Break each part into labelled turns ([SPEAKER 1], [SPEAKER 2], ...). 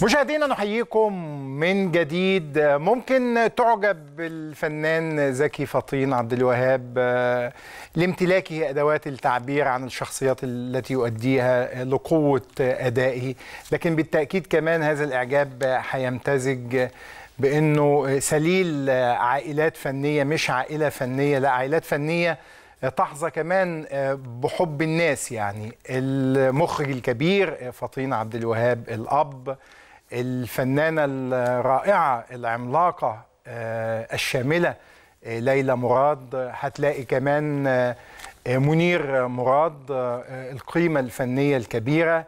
[SPEAKER 1] مشاهدينا نحييكم من جديد ممكن تعجب بالفنان زكي فطين عبد الوهاب لامتلاكه ادوات التعبير عن الشخصيات التي يؤديها لقوه ادائه لكن بالتاكيد كمان هذا الاعجاب هيمتزج بانه سليل عائلات فنيه مش عائله فنيه لا عائلات فنيه تحظى كمان بحب الناس يعني المخرج الكبير فطين عبد الوهاب الاب الفنانه الرائعه العملاقه الشامله ليلى مراد هتلاقي كمان منير مراد القيمه الفنيه الكبيره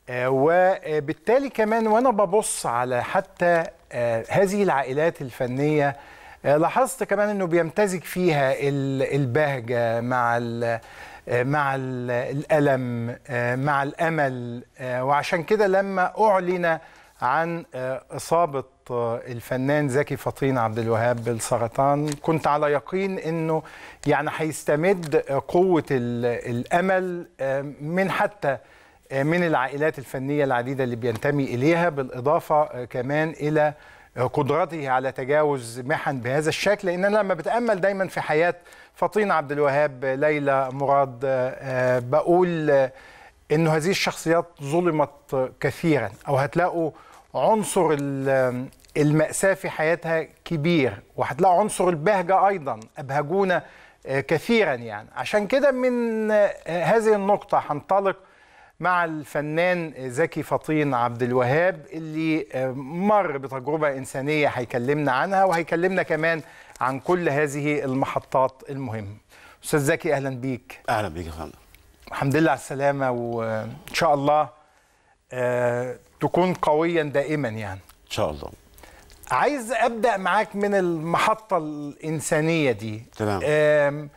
[SPEAKER 1] وبالتالي كمان وانا ببص على حتى هذه العائلات الفنيه لاحظت كمان انه بيمتزج فيها البهجه مع ال مع ال الالم مع الامل وعشان كده لما اعلن عن اصابه الفنان زكي فطين عبد الوهاب بالسرطان كنت على يقين انه يعني هيستمد قوه الامل من حتى من العائلات الفنيه العديده اللي بينتمي اليها بالاضافه كمان الى قدرته على تجاوز محن بهذا الشكل لان انا لما بتامل دايما في حياه فطين عبد الوهاب ليلى مراد بقول انه هذه الشخصيات ظلمت كثيرا او هتلاقوا عنصر المأساة في حياتها كبير وهتلاقوا عنصر البهجة أيضا أبهجونا كثيرا يعني عشان كده من هذه النقطة هنطلق مع الفنان زكي فطين عبد الوهاب اللي مر بتجربة إنسانية هيكلمنا عنها وهيكلمنا كمان عن كل هذه المحطات المهمة أستاذ زكي أهلا بيك
[SPEAKER 2] أهلا بيك يا فندم
[SPEAKER 1] الحمد لله على السلامة وإن شاء الله أه تكون قويا دائما يعني
[SPEAKER 2] إن شاء الله
[SPEAKER 1] عايز أبدأ معاك من المحطة الإنسانية دي
[SPEAKER 2] تمام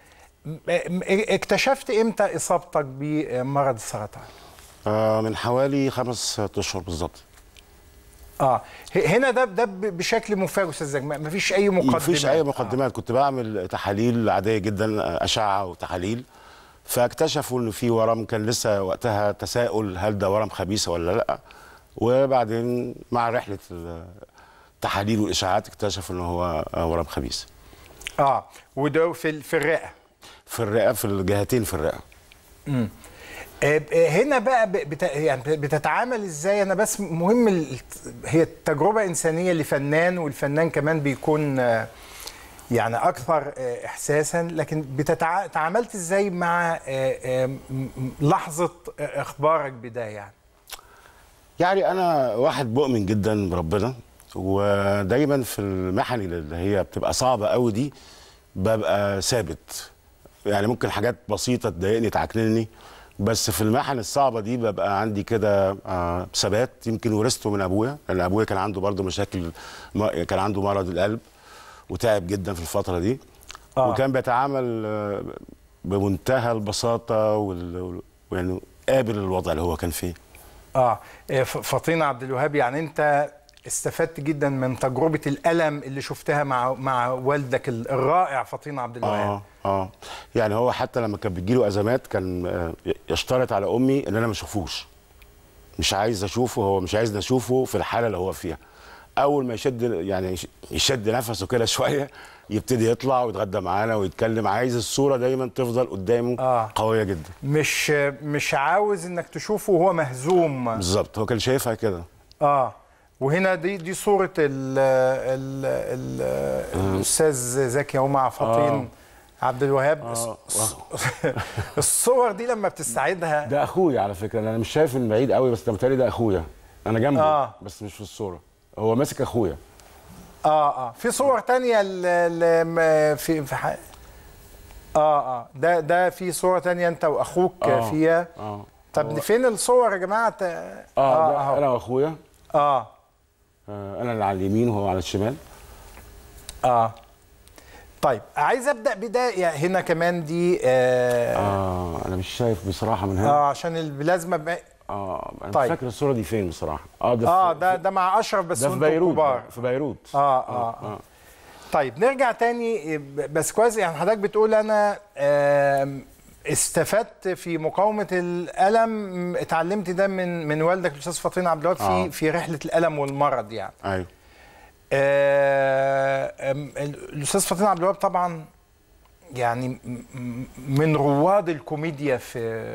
[SPEAKER 1] اكتشفت إمتى إصابتك بمرض السرطان؟
[SPEAKER 2] آه من حوالي خمس اشهر بالظبط
[SPEAKER 1] اه هنا ده ده بشكل مفاجئ استاذ زكي ما فيش اي مقدمات
[SPEAKER 2] ما فيش اي مقدمات آه. كنت بعمل تحاليل عاديه جدا اشعه وتحاليل فاكتشفوا ان في ورم كان لسه وقتها تساؤل هل ده ورم خبيث ولا لا وبعدين مع رحله التحاليل والاشاعات اكتشفوا ان هو ورم خبيث
[SPEAKER 1] اه وده في في الرئه
[SPEAKER 2] في الرئه في الجهتين في الرئه
[SPEAKER 1] امم هنا بقى بت... يعني بتتعامل ازاي انا بس مهم ال... هي تجربه انسانيه لفنان والفنان كمان بيكون يعني اكثر احساسا لكن بتتع... تعاملت ازاي مع لحظه اخبارك بده يعني
[SPEAKER 2] يعني انا واحد مؤمن جدا بربنا ودايما في المحن اللي هي بتبقى صعبه قوي دي ببقى ثابت يعني ممكن حاجات بسيطه تضايقني تعكنني بس في المحن الصعبه دي ببقى عندي كده آه ثبات يمكن ورثته من ابويا لان ابويا كان عنده برضه مشاكل كان عنده مرض القلب وتعب جدا في الفتره دي آه. وكان بيتعامل آه بمنتهى البساطه وال... يعني قابل الوضع اللي هو كان فيه
[SPEAKER 1] اه فطين عبد الوهاب يعني انت استفدت جدا من تجربه الالم اللي شفتها مع مع والدك الرائع فطين عبد الوهاب
[SPEAKER 2] اه اه يعني هو حتى لما كان بتجيله ازمات كان يشترط على امي ان انا ما اشوفوش مش عايز اشوفه هو مش عايزني اشوفه في الحاله اللي هو فيها اول ما يشد يعني يشد نفسه كده شويه يبتدي يطلع ويتغدى معانا ويتكلم عايز الصوره دايما تفضل قدامه آه. قويه جدا
[SPEAKER 1] مش مش عاوز انك تشوفه وهو مهزوم
[SPEAKER 2] بالظبط هو كان شايفها كده
[SPEAKER 1] اه وهنا دي دي صوره ال ال ال الاستاذ زكي اهو مع فطين آه. عبد الوهاب آه. الصور دي لما بتستعيدها
[SPEAKER 2] ده اخويا على فكره انا مش شايف من بعيد قوي بس ده متهيألي ده اخويا انا جنبه آه. بس مش في الصوره هو ماسك اخويا
[SPEAKER 1] اه اه في صور تانية ل في في حق. اه اه ده ده في صوره تانية انت واخوك آه. فيها
[SPEAKER 2] اه
[SPEAKER 1] طب فين الصور يا جماعه اه,
[SPEAKER 2] آه, آه انا واخويا
[SPEAKER 1] آه.
[SPEAKER 2] اه انا اللي على اليمين وهو على الشمال
[SPEAKER 1] اه طيب عايز ابدا بدايه هنا كمان دي
[SPEAKER 2] اه, آه انا مش شايف بصراحه من هنا
[SPEAKER 1] اه عشان البلازما ب...
[SPEAKER 2] اه انا طيب. مش فاكر الصوره دي فين بصراحه
[SPEAKER 1] اه ده اه ده ده مع اشرف بس
[SPEAKER 2] ده في بيروت كبار. في بيروت
[SPEAKER 1] آه, آه, آه, اه طيب نرجع تاني بس كويس يعني حضرتك بتقول انا آه استفدت في مقاومه الالم اتعلمت ده من من والدك الاستاذ فطين عبد الوهاب
[SPEAKER 2] آه.
[SPEAKER 1] في في رحله الالم والمرض يعني
[SPEAKER 2] ايوه
[SPEAKER 1] آه، أم، الاستاذ فطين عبد الوهاب طبعا يعني م- م- من رواد الكوميديا في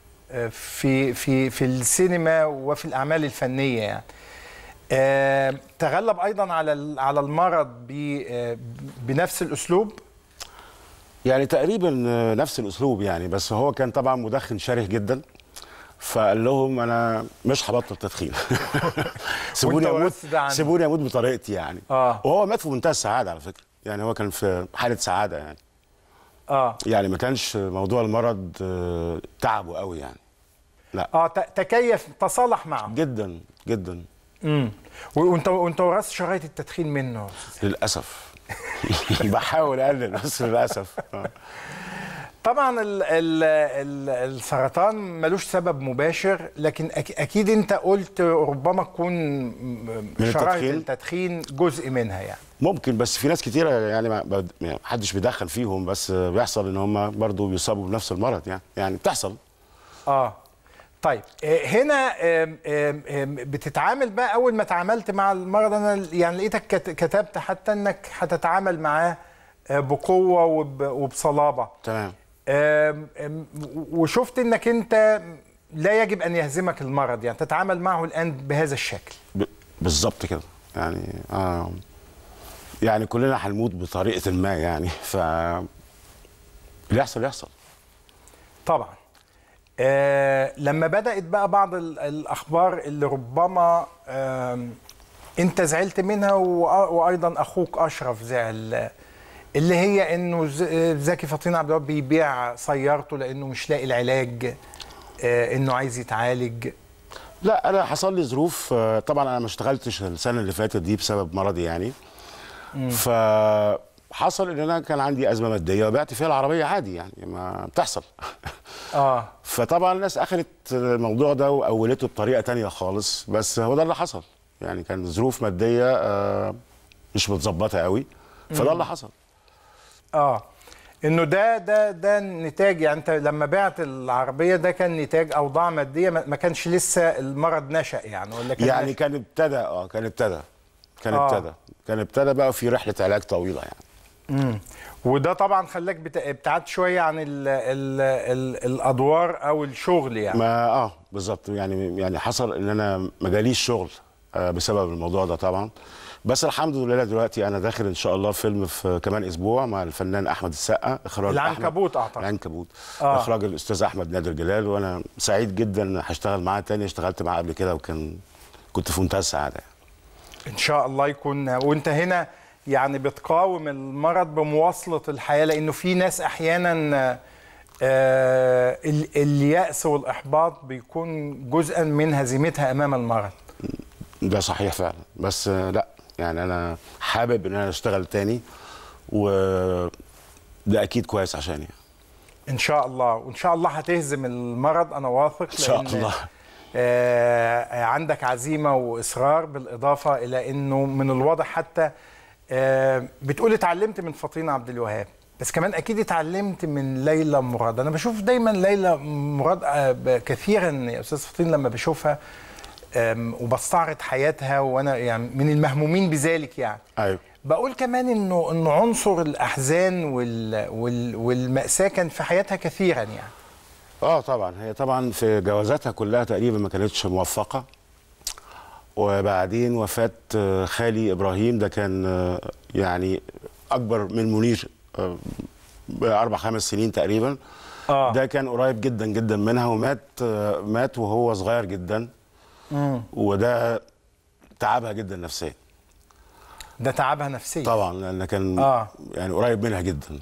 [SPEAKER 1] في في في السينما وفي الاعمال الفنيه يعني آه، تغلب ايضا على ال- على المرض ب- آه، بنفس الاسلوب
[SPEAKER 2] يعني تقريبا نفس الاسلوب يعني بس هو كان طبعا مدخن شره جدا فقال لهم انا مش هبطل تدخين سيبوني
[SPEAKER 1] وانت
[SPEAKER 2] اموت
[SPEAKER 1] ورثت ده عنه.
[SPEAKER 2] سيبوني اموت بطريقتي يعني
[SPEAKER 1] آه.
[SPEAKER 2] وهو مات في منتهى السعاده على فكره يعني هو كان في حاله سعاده يعني
[SPEAKER 1] اه
[SPEAKER 2] يعني ما كانش موضوع المرض آه، تعبه قوي يعني لا
[SPEAKER 1] اه ت- تكيف تصالح معه
[SPEAKER 2] جدا جدا
[SPEAKER 1] امم وانت وانت ورثت شرايط التدخين منه
[SPEAKER 2] للاسف بحاول اقلل بس للاسف آه.
[SPEAKER 1] طبعا ال ال ال السرطان ملوش سبب مباشر لكن أك اكيد انت قلت ربما تكون م- شرايط
[SPEAKER 2] التدخين؟
[SPEAKER 1] التدخين جزء منها يعني
[SPEAKER 2] ممكن بس في ناس كتيرة يعني ما بد- يعني محدش بيدخل فيهم بس بيحصل ان هم برضو بيصابوا بنفس المرض يعني يعني بتحصل
[SPEAKER 1] اه طيب آه، هنا آم، آم، آم، بتتعامل بقى اول ما تعاملت مع المرض انا يعني لقيتك كت- كتبت حتى انك هتتعامل معاه آه، بقوه وب- وبصلابه
[SPEAKER 2] تمام
[SPEAKER 1] آم، آم، وشفت انك انت لا يجب ان يهزمك المرض يعني تتعامل معه الان بهذا الشكل
[SPEAKER 2] ب- بالظبط كده يعني آه يعني كلنا هنموت بطريقة ما يعني ف اللي يحصل يحصل
[SPEAKER 1] طبعا آه لما بدات بقى بعض ال- الاخبار اللي ربما آم، انت زعلت منها وأ- وايضا اخوك اشرف زعل اللي هي انه ز- زكي فطين عبد الوهاب بيبيع سيارته لانه مش لاقي العلاج آه انه عايز يتعالج
[SPEAKER 2] لا انا حصل لي ظروف آه، طبعا انا ما اشتغلتش السنه اللي فاتت دي بسبب مرضي يعني فحصل ان انا كان عندي ازمه ماديه وبعت فيها العربيه عادي يعني ما بتحصل
[SPEAKER 1] اه
[SPEAKER 2] فطبعا الناس اخذت الموضوع ده واولته بطريقه تانية خالص بس هو ده اللي حصل يعني كان ظروف ماديه آه، مش متظبطه قوي فده اللي حصل
[SPEAKER 1] اه انه ده ده ده نتاج يعني انت لما بعت العربيه ده كان نتاج اوضاع ماديه ما ما كانش لسه المرض نشا يعني ولا كان
[SPEAKER 2] يعني
[SPEAKER 1] نشأ؟
[SPEAKER 2] كان ابتدى اه كان ابتدى كان
[SPEAKER 1] آه.
[SPEAKER 2] ابتدى كان ابتدى بقى في رحله علاج طويله يعني
[SPEAKER 1] مم. وده طبعا خلاك بت- ابتعدت شويه عن ال ال ال الادوار او الشغل يعني
[SPEAKER 2] ما اه بالظبط يعني يعني حصل ان انا ما جاليش شغل آه بسبب الموضوع ده طبعا بس الحمد لله دلوقتي انا داخل ان شاء الله فيلم في كمان اسبوع مع الفنان احمد السقا اخراج
[SPEAKER 1] العنكبوت
[SPEAKER 2] أحمد-
[SPEAKER 1] أعتقد.
[SPEAKER 2] العنكبوت
[SPEAKER 1] آه.
[SPEAKER 2] آه. اخراج الاستاذ احمد نادر جلال وانا سعيد جدا هشتغل معاه تاني اشتغلت معاه قبل كده وكان كنت في منتهى السعاده يعني.
[SPEAKER 1] ان شاء الله يكون وانت هنا يعني بتقاوم المرض بمواصله الحياه لانه في ناس احيانا آه ال- اليأس والاحباط بيكون جزءا من هزيمتها امام المرض
[SPEAKER 2] ده صحيح فعلا بس آه، لا يعني انا حابب ان انا اشتغل تاني و ده اكيد كويس عشاني
[SPEAKER 1] ان شاء الله وان شاء الله هتهزم المرض انا واثق
[SPEAKER 2] ان شاء
[SPEAKER 1] لأن،
[SPEAKER 2] الله
[SPEAKER 1] آه عندك عزيمه واصرار بالاضافه الى انه من الواضح حتى آه بتقول اتعلمت من فطين عبد الوهاب بس كمان اكيد اتعلمت من ليلى مراد انا بشوف دايما ليلى مراد آه، ب- كثيرا يا استاذ فطين لما بشوفها آم، وبستعرض حياتها وانا يعني من المهمومين بذلك يعني
[SPEAKER 2] ايوه
[SPEAKER 1] بقول كمان انه انه عنصر الاحزان وال وال والماساه كان في حياتها كثيرا يعني
[SPEAKER 2] اه طبعا هي طبعا في جوازاتها كلها تقريبا ما كانتش موفقه وبعدين وفاه آه، خالي ابراهيم ده كان آه، يعني اكبر من منير آه، باربع خمس سنين تقريبا
[SPEAKER 1] اه
[SPEAKER 2] ده كان قريب جدا جدا منها ومات آه، مات وهو صغير جدا
[SPEAKER 1] مم.
[SPEAKER 2] وده تعبها جدا نفسيا
[SPEAKER 1] ده تعبها نفسيا
[SPEAKER 2] طبعا لان كان
[SPEAKER 1] آه.
[SPEAKER 2] يعني قريب منها جدا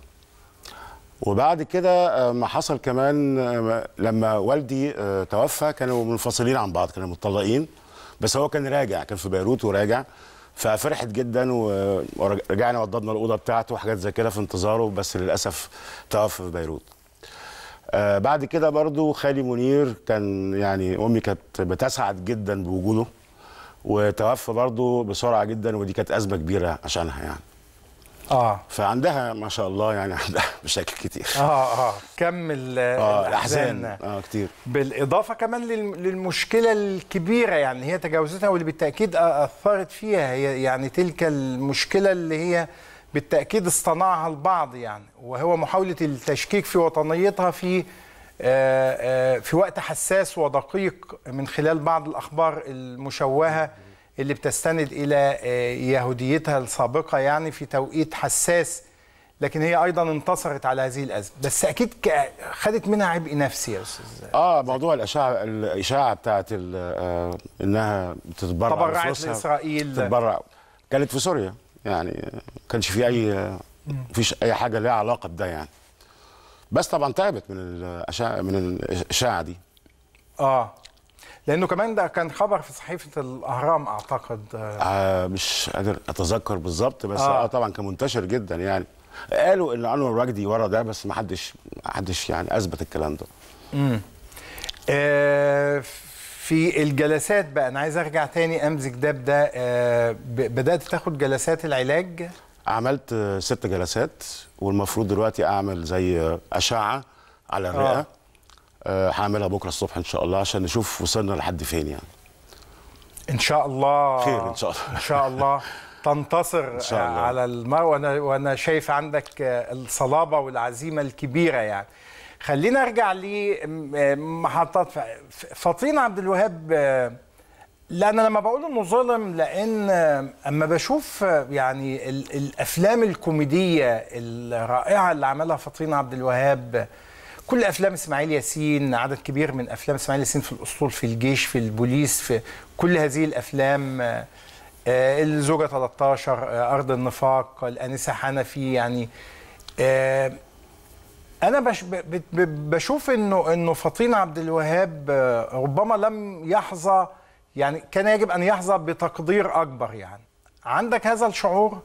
[SPEAKER 2] وبعد كده آه، ما حصل كمان آه، لما والدي آه، توفى كانوا منفصلين عن بعض كانوا متطلقين بس هو كان راجع كان في بيروت وراجع ففرحت جدا و- ورجعنا وضبنا الاوضه بتاعته وحاجات زي كده في انتظاره بس للاسف توفى في بيروت آه بعد كده برضو خالي منير كان يعني امي كانت بتسعد جدا بوجوده وتوفى برضو بسرعه جدا ودي كانت ازمه كبيره عشانها يعني
[SPEAKER 1] اه
[SPEAKER 2] فعندها ما شاء الله يعني عندها مشاكل كتير
[SPEAKER 1] اه اه كم ال-
[SPEAKER 2] اه الاحزان اه كتير
[SPEAKER 1] بالاضافه كمان للم- للمشكله الكبيره يعني هي تجاوزتها واللي بالتاكيد اثرت فيها هي يعني تلك المشكله اللي هي بالتاكيد اصطنعها البعض يعني وهو محاوله التشكيك في وطنيتها في آه، آه، في وقت حساس ودقيق من خلال بعض الاخبار المشوهه اللي بتستند الى آه، يهوديتها السابقه يعني في توقيت حساس لكن هي ايضا انتصرت على هذه الازمه بس اكيد ك- خدت منها عبء نفسي يا استاذ
[SPEAKER 2] اه موضوع الاشاعه الاشاعه بتاعت ال- آه انها بتتبرع
[SPEAKER 1] تبرعت
[SPEAKER 2] بفلوسها.
[SPEAKER 1] لاسرائيل
[SPEAKER 2] تتبرع كانت في سوريا يعني ما كانش في اي مفيش اي حاجه ليها علاقه بده يعني بس طبعا تعبت من الاشعه من الاشاعه دي
[SPEAKER 1] اه لانه كمان ده كان خبر في صحيفه الاهرام اعتقد آه.
[SPEAKER 2] آه مش قادر اتذكر بالظبط بس
[SPEAKER 1] آه.
[SPEAKER 2] اه, طبعا كان منتشر جدا يعني قالوا ان انور وجدي ورا ده بس ما حدش ما حدش يعني اثبت الكلام ده
[SPEAKER 1] آه في الجلسات بقى انا عايز ارجع تاني امزج ده بده آه ب- بدات تاخد جلسات العلاج
[SPEAKER 2] عملت آه، ست جلسات والمفروض دلوقتي اعمل زي آه، اشعه على الرئه
[SPEAKER 1] آه.
[SPEAKER 2] آه، هعملها بكره الصبح ان شاء الله عشان نشوف وصلنا لحد فين يعني
[SPEAKER 1] ان شاء الله
[SPEAKER 2] خير إن شاء الله.
[SPEAKER 1] ان شاء الله تنتصر
[SPEAKER 2] إن شاء الله.
[SPEAKER 1] على المرء وانا وانا شايف عندك آه، الصلابه والعزيمه الكبيره يعني خلينا ارجع لمحطات ف- فطين عبد الوهاب آه، لا انا لما بقول انه ظلم لان آه، اما بشوف آه، يعني ال- الافلام الكوميديه الرائعه اللي عملها فطين عبد الوهاب كل افلام اسماعيل ياسين عدد كبير من افلام اسماعيل ياسين في الاسطول في الجيش في البوليس في كل هذه الافلام آه، آه، الزوجه 13 آه، ارض النفاق الانسه حنفي يعني آه، انا بش ب- ب- ب- بشوف انه انه فطين عبد الوهاب آه، ربما لم يحظى يعني كان يجب ان يحظى بتقدير اكبر يعني عندك هذا الشعور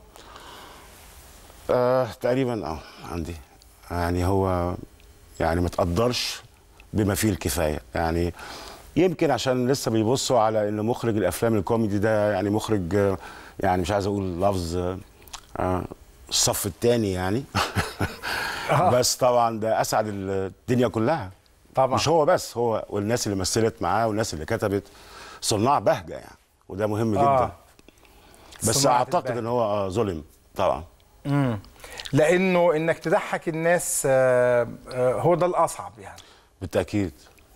[SPEAKER 2] آه تقريبا اه عندي يعني هو يعني ما تقدرش بما فيه الكفايه يعني يمكن عشان لسه بيبصوا على ان مخرج الافلام الكوميدي ده يعني مخرج آه، يعني مش عايز اقول لفظ آه، آه، الصف الثاني يعني بس طبعا ده اسعد الدنيا كلها
[SPEAKER 1] طبعا
[SPEAKER 2] مش هو بس هو والناس اللي مثلت معاه والناس اللي كتبت صناع بهجه يعني وده مهم جدا
[SPEAKER 1] آه.
[SPEAKER 2] بس
[SPEAKER 1] صناعة
[SPEAKER 2] اعتقد
[SPEAKER 1] البهجة.
[SPEAKER 2] ان هو آه ظلم طبعا
[SPEAKER 1] مم. لانه انك تضحك الناس آه، آه، هو ده الاصعب يعني
[SPEAKER 2] بالتاكيد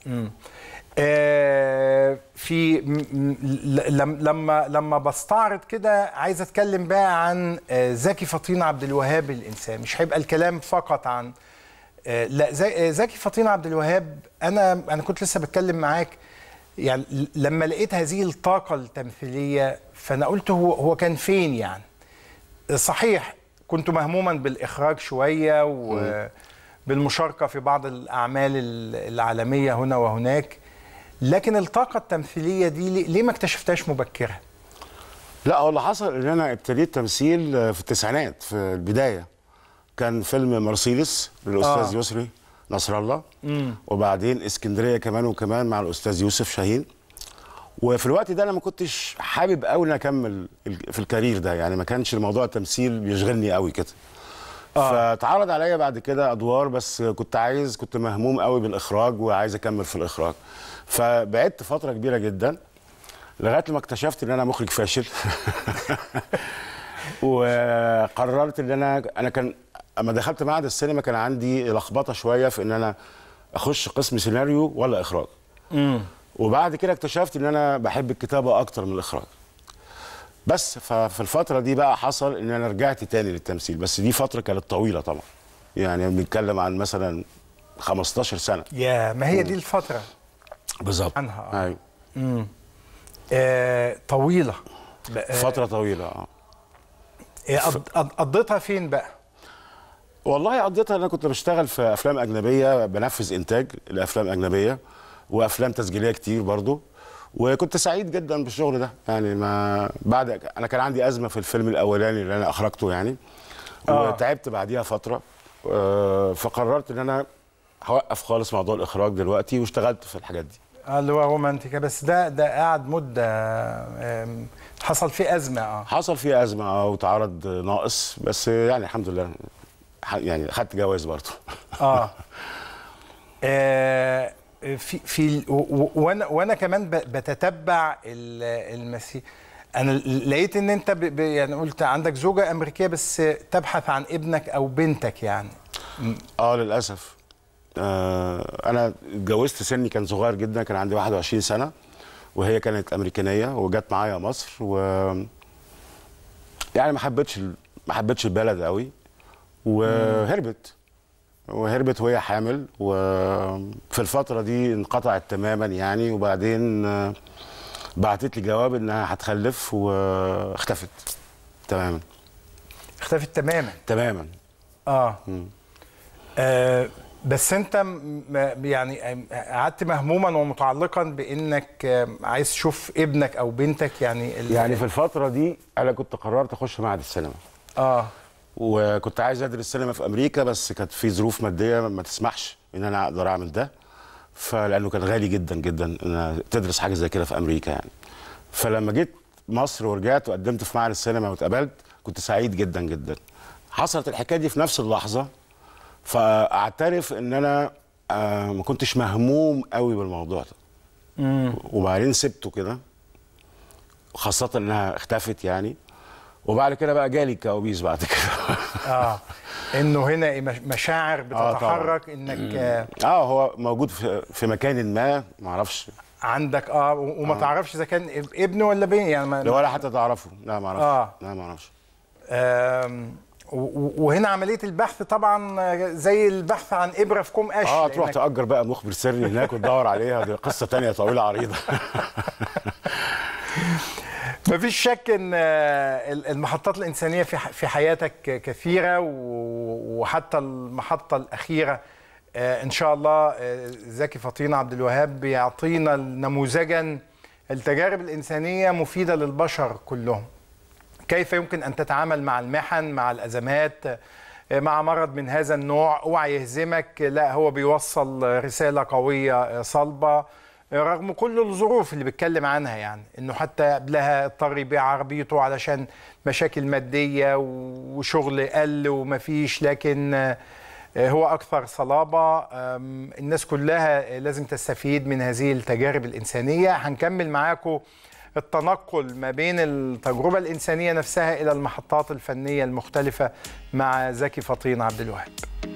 [SPEAKER 1] آه، في م- م- ل- لم- لما لما بستعرض كده عايز اتكلم بقى عن آه، زكي فطين عبد الوهاب الانسان مش هيبقى الكلام فقط عن آه، لا زي- آه، زكي فطين عبد الوهاب انا انا كنت لسه بتكلم معاك يعني ل- لما لقيت هذه الطاقه التمثيليه فانا قلت هو هو كان فين يعني صحيح كنت مهموما بالاخراج شويه وبالمشاركه في بعض الاعمال ال- العالميه هنا وهناك لكن الطاقه التمثيليه دي ليه- ليه ما اكتشفتهاش مبكرا
[SPEAKER 2] لا هو اللي حصل ان انا ابتديت تمثيل آه، في التسعينات في البدايه كان فيلم مرسيدس للاستاذ
[SPEAKER 1] آه.
[SPEAKER 2] يسري نصر الله وبعدين اسكندريه كمان وكمان مع الاستاذ يوسف شاهين وفي الوقت ده انا ما كنتش حابب قوي ان اكمل ال- في الكارير ده يعني ما كانش الموضوع التمثيل بيشغلني قوي كده
[SPEAKER 1] آه.
[SPEAKER 2] فاتعرض عليا بعد كده ادوار بس كنت عايز كنت مهموم قوي بالاخراج وعايز اكمل في الاخراج فبعدت فتره كبيره جدا لغايه لما اكتشفت ان انا مخرج فاشل وقررت ان انا انا كان اما دخلت معهد السينما كان عندي لخبطه شويه في ان انا اخش قسم سيناريو ولا اخراج وبعد كده اكتشفت ان انا بحب الكتابه اكتر من الاخراج بس ففي الفتره دي بقى حصل ان انا رجعت تاني للتمثيل بس دي فتره كانت طويله طبعا يعني بنتكلم عن مثلا 15 سنه
[SPEAKER 1] يا ما هي دي الفتره
[SPEAKER 2] بالظبط
[SPEAKER 1] عنها، آه.
[SPEAKER 2] ايوه
[SPEAKER 1] آه طويله بقى-
[SPEAKER 2] فتره طويله اه
[SPEAKER 1] آه، قض- قض- قضيتها فين بقى
[SPEAKER 2] والله قضيتها انا كنت بشتغل في افلام اجنبيه بنفذ انتاج لافلام اجنبيه وافلام تسجيليه كتير برضو وكنت سعيد جدا بالشغل ده يعني ما بعد انا كان عندي ازمه في الفيلم الاولاني اللي انا اخرجته يعني
[SPEAKER 1] آه.
[SPEAKER 2] وتعبت بعديها فتره آه، فقررت ان انا هوقف خالص موضوع الاخراج دلوقتي واشتغلت في الحاجات دي
[SPEAKER 1] آه، اللي هو رومانتيكا بس ده ده قعد مده آم، حصل فيه ازمه اه
[SPEAKER 2] حصل فيه ازمه اه وتعرض ناقص بس يعني الحمد لله ح- يعني خدت جواز برضه
[SPEAKER 1] اه آه، في في ال- و- و- وانا وانا كمان ب- بتتبع ال- المسيح انا لقيت ان انت ب ب يعني قلت عندك زوجه امريكيه بس تبحث عن ابنك او بنتك يعني
[SPEAKER 2] اه للاسف آه انا اتجوزت سني كان صغير جدا كان عندي 21 سنه وهي كانت امريكانيه وجت معايا مصر و يعني ما حبتش ال- ما حبتش البلد قوي وهربت وهربت وهي حامل وفي الفتره دي انقطعت تماما يعني وبعدين آه، بعتت لي جواب انها هتخلف واختفت تماما
[SPEAKER 1] اختفت تماما
[SPEAKER 2] تماما
[SPEAKER 1] اه, آه بس انت م- م- يعني آم، قعدت مهموما ومتعلقا بانك آم، عايز تشوف ابنك او بنتك يعني ال-
[SPEAKER 2] يعني في الفتره دي انا كنت قررت اخش معهد السينما
[SPEAKER 1] اه
[SPEAKER 2] وكنت عايز ادرس سينما في امريكا بس كانت في ظروف ماديه ما تسمحش ان انا اقدر اعمل ده فلانه كان غالي جدا جدا ان تدرس حاجه زي كده في امريكا يعني فلما جيت مصر ورجعت وقدمت في معهد السينما واتقبلت كنت سعيد جدا جدا حصلت الحكايه دي في نفس اللحظه فاعترف ان انا آه ما كنتش مهموم قوي بالموضوع ده وبعدين سبته كده خاصه انها اختفت يعني وبعد كده بقى جالي الكوابيس بعد كده
[SPEAKER 1] اه انه هنا إيه مش- مشاعر
[SPEAKER 2] طبعاً.
[SPEAKER 1] بتتحرك انك آه
[SPEAKER 2] اه هو موجود في, في مكان ما ما اعرفش
[SPEAKER 1] عندك اه و- وما تعرفش اذا كان اب- ابن ولا بنت يعني ما
[SPEAKER 2] لا ولا حتى تعرفه لا ما اعرفش
[SPEAKER 1] آه.
[SPEAKER 2] لا ما اعرفش
[SPEAKER 1] آم، و- و- وهنا عمليه البحث طبعا آه، زي البحث عن ابره في كوم قش
[SPEAKER 2] اه تروح
[SPEAKER 1] لأنك-
[SPEAKER 2] تأجر بقى مخبر سري هناك وتدور عليها دي قصه تانية طويله عريضه
[SPEAKER 1] مفيش شك ان آه، المحطات الانسانيه في ح- في حياتك كثيره و- وحتى المحطه الاخيره آه، ان شاء الله آه، زكي فطين عبد الوهاب بيعطينا نموذجا التجارب الانسانيه مفيده للبشر كلهم كيف يمكن ان تتعامل مع المحن مع الازمات آه، مع مرض من هذا النوع اوعى يهزمك لا هو بيوصل رساله قويه آه، صلبه رغم كل الظروف اللي بيتكلم عنها يعني انه حتى قبلها اضطر يبيع عربيته علشان مشاكل ماديه وشغل قل ومفيش لكن آه، هو اكثر صلابه آم، الناس كلها لازم تستفيد من هذه التجارب الانسانيه هنكمل معاكم التنقل ما بين التجربه الانسانيه نفسها الى المحطات الفنيه المختلفه مع زكي فطين عبد الوهاب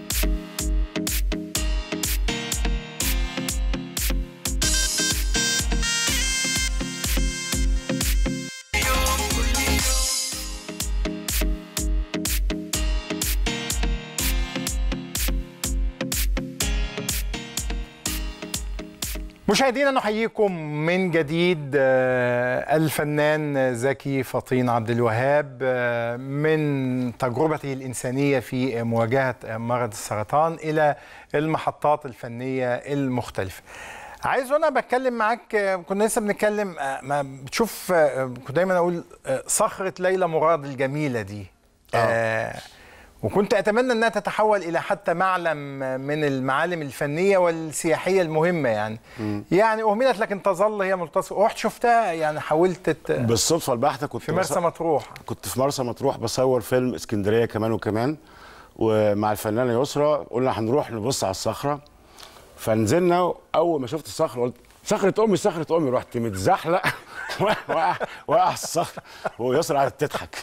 [SPEAKER 1] مشاهدينا نحييكم من جديد آه، الفنان زكي فطين عبد الوهاب آه، من تجربته الإنسانية في مواجهة مرض السرطان إلى المحطات الفنية المختلفة عايز وانا بتكلم معاك آه، كنا لسه بنتكلم آه، ما بتشوف آه، كنت دايما اقول آه، صخرة ليلى مراد الجميلة دي آه وكنت اتمنى انها تتحول الى حتى معلم من المعالم الفنيه والسياحيه المهمه يعني يعني اهملت لكن تظل هي ملتصقه رحت شفتها يعني حاولت ت-
[SPEAKER 2] بالصدفه البحته كنت
[SPEAKER 1] في مرسى
[SPEAKER 2] بص-
[SPEAKER 1] مطروح
[SPEAKER 2] كنت في مرسى مطروح بصور فيلم اسكندريه كمان وكمان ومع الفنانه يسرا قلنا هنروح نبص على الصخره فنزلنا اول ما شفت الصخره قلت صخره امي صخره امي رحت متزحلق وقع وقع على الصخره ويسرا قعدت تضحك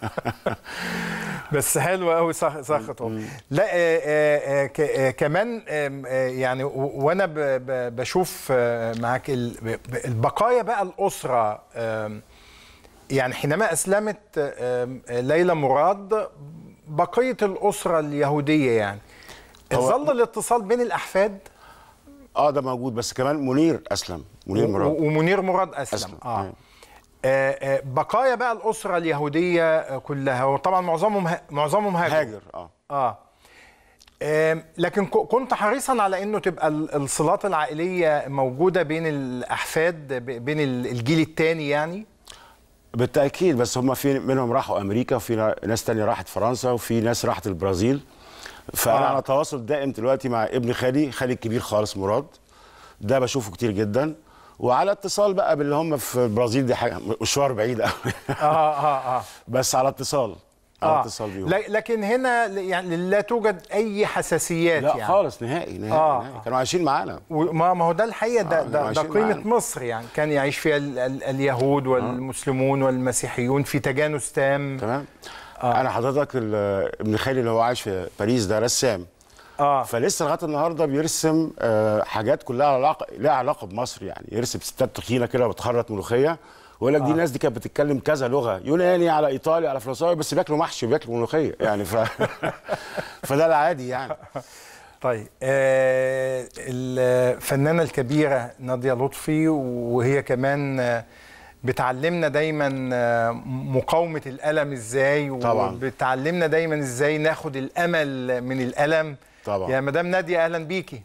[SPEAKER 1] بس حلوه قوي صخته لا آه، آه، آه، ك- آه، كمان آم، آه، يعني و- وانا ب- ب- بشوف آه، معاك ال- ب- ب- البقايا بقى الاسره آم، يعني حينما اسلمت آم، ليلى مراد بقيه الاسره اليهوديه يعني
[SPEAKER 2] هو-
[SPEAKER 1] ظل الاتصال بين الاحفاد
[SPEAKER 2] اه ده موجود بس كمان منير اسلم منير مراد
[SPEAKER 1] و- ومنير مراد اسلم,
[SPEAKER 2] أسلم،
[SPEAKER 1] آه.
[SPEAKER 2] أيوة.
[SPEAKER 1] آه، آه، بقايا بقى الاسره اليهوديه آه، كلها وطبعا معظمهم ه- معظمهم هاجروا
[SPEAKER 2] هاجر اه
[SPEAKER 1] اه آم، لكن ك- كنت حريصا على انه تبقى ال- الصلات العائليه موجوده بين الاحفاد ب- بين ال- الجيل الثاني يعني
[SPEAKER 2] بالتاكيد بس هم في منهم راحوا امريكا وفي ناس تانية راحت فرنسا وفي ناس راحت البرازيل فانا
[SPEAKER 1] آه.
[SPEAKER 2] على تواصل دائم دلوقتي مع ابن خالي خالي الكبير خالص مراد ده بشوفه كتير جدا وعلى اتصال بقى باللي هم في البرازيل دي حاجه مشوار بعيد قوي
[SPEAKER 1] اه اه اه
[SPEAKER 2] بس على اتصال على
[SPEAKER 1] آه.
[SPEAKER 2] اتصال بيهم
[SPEAKER 1] ل- لكن هنا ل- يعني لا توجد اي حساسيات
[SPEAKER 2] لا
[SPEAKER 1] يعني
[SPEAKER 2] خالص نهائي نهائي,
[SPEAKER 1] آه.
[SPEAKER 2] نهائي. كانوا عايشين معانا
[SPEAKER 1] وما ما هو ده الحقيقه ده
[SPEAKER 2] آه،
[SPEAKER 1] ده, ده
[SPEAKER 2] عايشين
[SPEAKER 1] قيمه
[SPEAKER 2] معانا.
[SPEAKER 1] مصر يعني كان يعيش فيها ال ال اليهود والمسلمون والمسيحيون في تجانس تام
[SPEAKER 2] تمام آه. انا حضرتك ال- ابن خالي اللي هو عايش في باريس ده رسام
[SPEAKER 1] اه
[SPEAKER 2] فلسه لغايه النهارده بيرسم آه، حاجات كلها علاقه لها علاقه بمصر يعني يرسم ستات تخينه كده بتخرط ملوخيه ويقول لك دي الناس دي كانت بتتكلم كذا لغه يوناني على ايطالي على فرنساوي بس بياكلوا محشي وبياكلوا ملوخيه يعني ف... فده العادي يعني
[SPEAKER 1] طيب آه الفنانه الكبيره ناديه لطفي وهي كمان آه، بتعلمنا دايما آه، مقاومه الالم ازاي
[SPEAKER 2] طبعاً.
[SPEAKER 1] وبتعلمنا دايما ازاي ناخد الامل من الالم
[SPEAKER 2] طبعاً.
[SPEAKER 1] يا مدام ناديه اهلا بيكي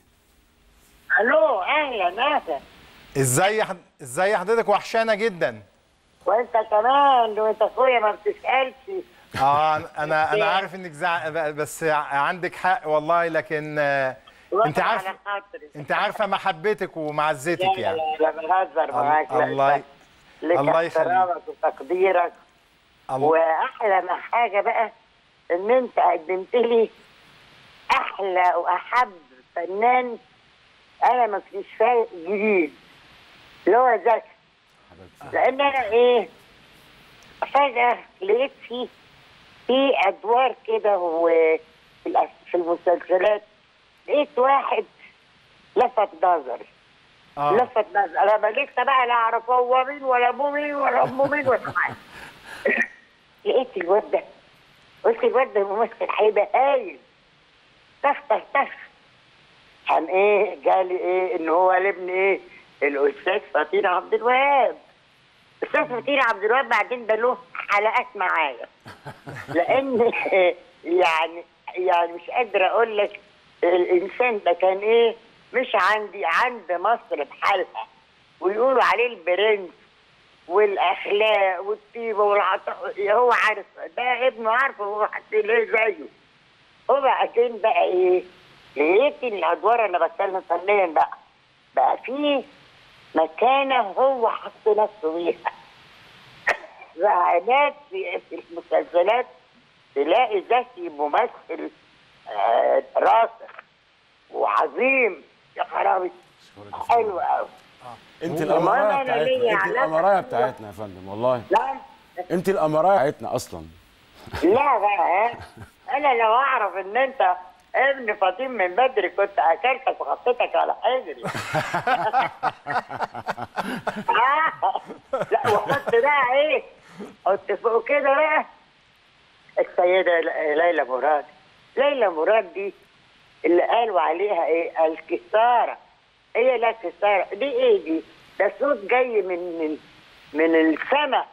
[SPEAKER 3] الو اهلا اهلا
[SPEAKER 1] ازاي حد- ازاي حضرتك وحشانه جدا
[SPEAKER 3] وانت كمان وانت اخويا ما بتسالش
[SPEAKER 1] اه انا انا عارف انك زع... بس عندك حق والله لكن آه، انت
[SPEAKER 3] وقع
[SPEAKER 1] عارف
[SPEAKER 3] على خاطري
[SPEAKER 1] انت عارفه محبتك ومعزتك
[SPEAKER 3] لا
[SPEAKER 1] يعني
[SPEAKER 3] لا لا بهزر معاك لا،
[SPEAKER 1] الله
[SPEAKER 3] لا. لك
[SPEAKER 1] الله يخليك.
[SPEAKER 3] احترامك وتقديرك
[SPEAKER 1] الله
[SPEAKER 3] واحلى ما حاجه بقى ان انت قدمت لي احلى واحب فنان انا ما فيش فايق جديد اللي هو زكي لان انا ايه فجاه لقيت فيه في ادوار كده وفي الأس- في المسلسلات لقيت واحد لفت نظري
[SPEAKER 1] اه
[SPEAKER 3] لفت نظر انا ما لسه بقى لا اعرف هو مين ولا ابوه مين ولا امه مين ولا حاجه لقيت الواد ده قلت الواد ده ممثل هيبقى هايل تخ تخ تخ قام ايه جالي ايه ان هو لابن ايه الاستاذ فطين عبد الوهاب استاذ فطين عبد الوهاب بعدين ده له حلقات معايا لان يعني يعني مش قادره اقول لك الانسان ده كان ايه مش عندي عند مصر بحالها ويقولوا عليه البرنس والاخلاق والطيبه والعطاء هو عارف ده ابنه عارفه هو حتى ليه زيه وبعدين بقى ايه لقيت الادوار انا بتكلم فنيا بقى بقى في مكانه هو حط نفسه بيها زعلات في في المسلسلات تلاقي زكي ممثل آه، راسخ وعظيم يا خرابي حلو قوي
[SPEAKER 2] انت
[SPEAKER 3] وما
[SPEAKER 2] الامرايه
[SPEAKER 3] أنا ليا
[SPEAKER 2] بتاعتنا انت
[SPEAKER 3] علاقة
[SPEAKER 2] الامرايه
[SPEAKER 3] بيه.
[SPEAKER 2] بتاعتنا يا فندم والله
[SPEAKER 3] لا
[SPEAKER 2] انت الامرايه بتاعتنا اصلا
[SPEAKER 3] لا بقى ها؟ انا لو اعرف ان انت ابن فاطين من بدري كنت اكلتك وحطيتك على حجري آه. لا وحط بقى ايه حط فوق كده بقى السيدة ليلى مراد ليلى مراد دي اللي قالوا عليها ايه الكسارة هي لا كسارة دي ايه دي ده صوت جاي من من من السماء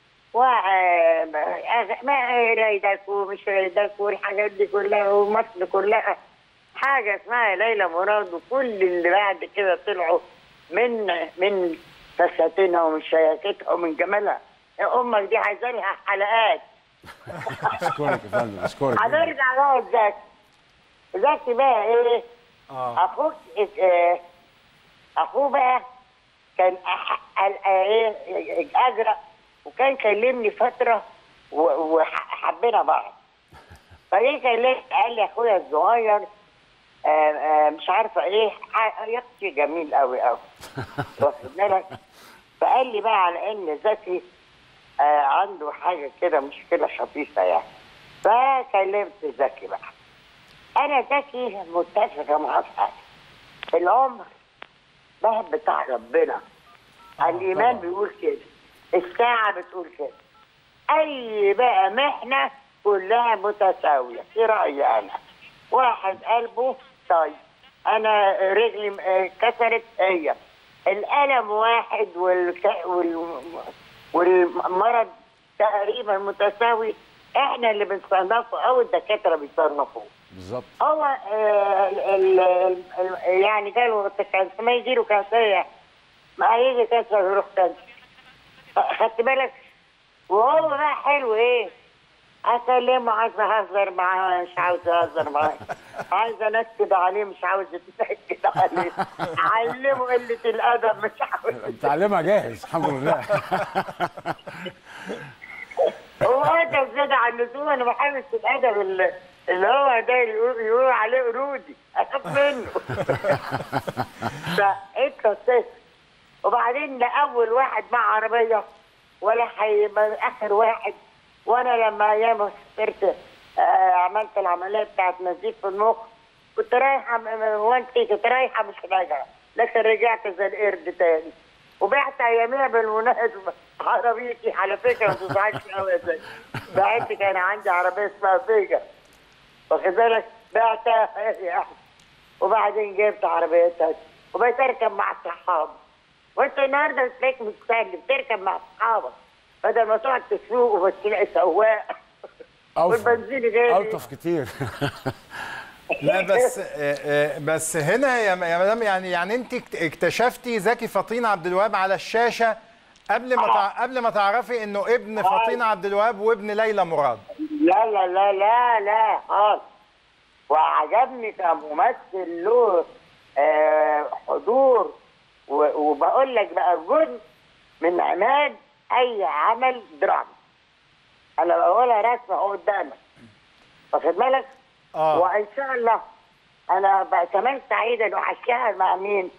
[SPEAKER 3] ما رايدك ومش رايدك والحاجات دي كلها ومصر كلها حاجة اسمها ليلى مراد وكل اللي بعد كده طلعوا من من فساتينها ومن شياكتها ومن جمالها يا امك دي عايزه لها حلقات
[SPEAKER 2] اشكرك يا فندم اشكرك جداً.
[SPEAKER 3] هنرجع بقى لزكي زكي بقى ايه
[SPEAKER 1] اه
[SPEAKER 3] اخوك آه، اخوه بقى كان أح- ال- آه، ايه اجرى وكان كلمني فتره و- وحبينا بعض فليه كلمني قال لي اخويا الصغير آه، آه، مش عارفه ايه ح- يا اختي جميل قوي قوي واخد بالك فقال لي بقى على ان زكي آه، عنده حاجه كده مشكله خفيفه يعني فكلمت زكي بقى انا زكي متفقه معاه في حاجه العمر ده بتاع ربنا الايمان
[SPEAKER 1] طبعاً.
[SPEAKER 3] بيقول كده الساعه بتقول كده اي بقى محنه كلها متساويه في رايي انا واحد قلبه طيب انا رجلي م- آه، كسرت هي الالم واحد والك... وال... والمرض تقريبا متساوي احنا اللي بنصنفه او الدكاتره بيصنفوه
[SPEAKER 2] بالظبط
[SPEAKER 3] هو آه، ال ال ال يعني قالوا كان ما يجي له كانسر ما هيجي كانسر يروح كانسر خدت بالك وهو بقى حلو ايه اكلمه عايز اهزر معاه مش عاوز اهزر معاه عايزه انكد عليه مش عاوز اتنكد عليه علمه قله الادب مش عاوز
[SPEAKER 2] تعليمها جاهز الحمد لله
[SPEAKER 3] هو ادب زياده عن اللزوم انا ما بحبش الادب اللي اللي هو ده اللي يقول- يقولوا عليه قرودي اخاف منه فانت صفر وبعدين لا اول واحد مع عربيه ولا هيبقى اخر واحد وانا لما ايام سافرت آه، عملت العمليه بتاعت نزيف في المخ كنت رايحه م- م- وانتي كنت رايحه مش راجعه لكن رجعت زي القرد تاني وبعت اياميها بالمناسبه عربيتي على فكره ما تزعلش قوي يا زي بعت كان عندي عربيه اسمها فيجا واخد بالك بعتها يعني وبعدين جبت عربيه تانية وبقيت اركب مع الصحاب وانت النهارده تلاقيك مستهل بتركب مع اصحابك بدل ما تقعد تسوق وبس تلاقي سواق والبنزين غالي
[SPEAKER 2] الطف كتير
[SPEAKER 1] لا بس آه، آه، بس هنا يا م- يا مدام يعني يعني انت اكت- اكتشفتي زكي فطين عبد الوهاب على الشاشه قبل ما تع... قبل ما تعرفي انه ابن فطين عبد الوهاب وابن ليلى مراد
[SPEAKER 3] لا لا لا لا لا خالص وعجبني كممثل له آه، حضور و- وبقول لك بقى جزء من عماد اي عمل درامي انا بقولها رسمه اهو قدامك واخد بالك؟
[SPEAKER 1] اه
[SPEAKER 3] وان شاء الله انا بقى كمان سعيده انه هشتغل مع مين؟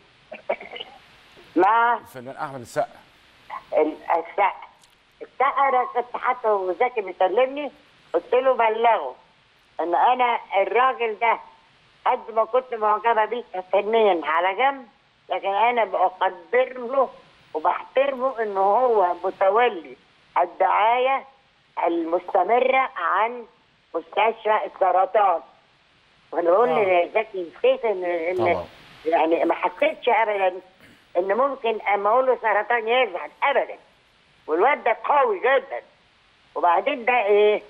[SPEAKER 3] مع
[SPEAKER 2] الفنان احمد السقا
[SPEAKER 3] ال- السقا السقا انا كنت حتى وزكي بيكلمني قلت له بلغه ان انا الراجل ده قد ما كنت معجبه بيه فنيا على جنب لكن انا بقدر له وبحترمه ان هو متولي الدعايه المستمره عن مستشفى السرطان وانا بقول
[SPEAKER 1] آه.
[SPEAKER 3] لي زكي نسيت ان ان
[SPEAKER 2] طبعا.
[SPEAKER 3] يعني ما حسيتش ابدا ان ممكن اما اقول له سرطان يزعل ابدا والواد ده قوي جدا وبعدين ده ايه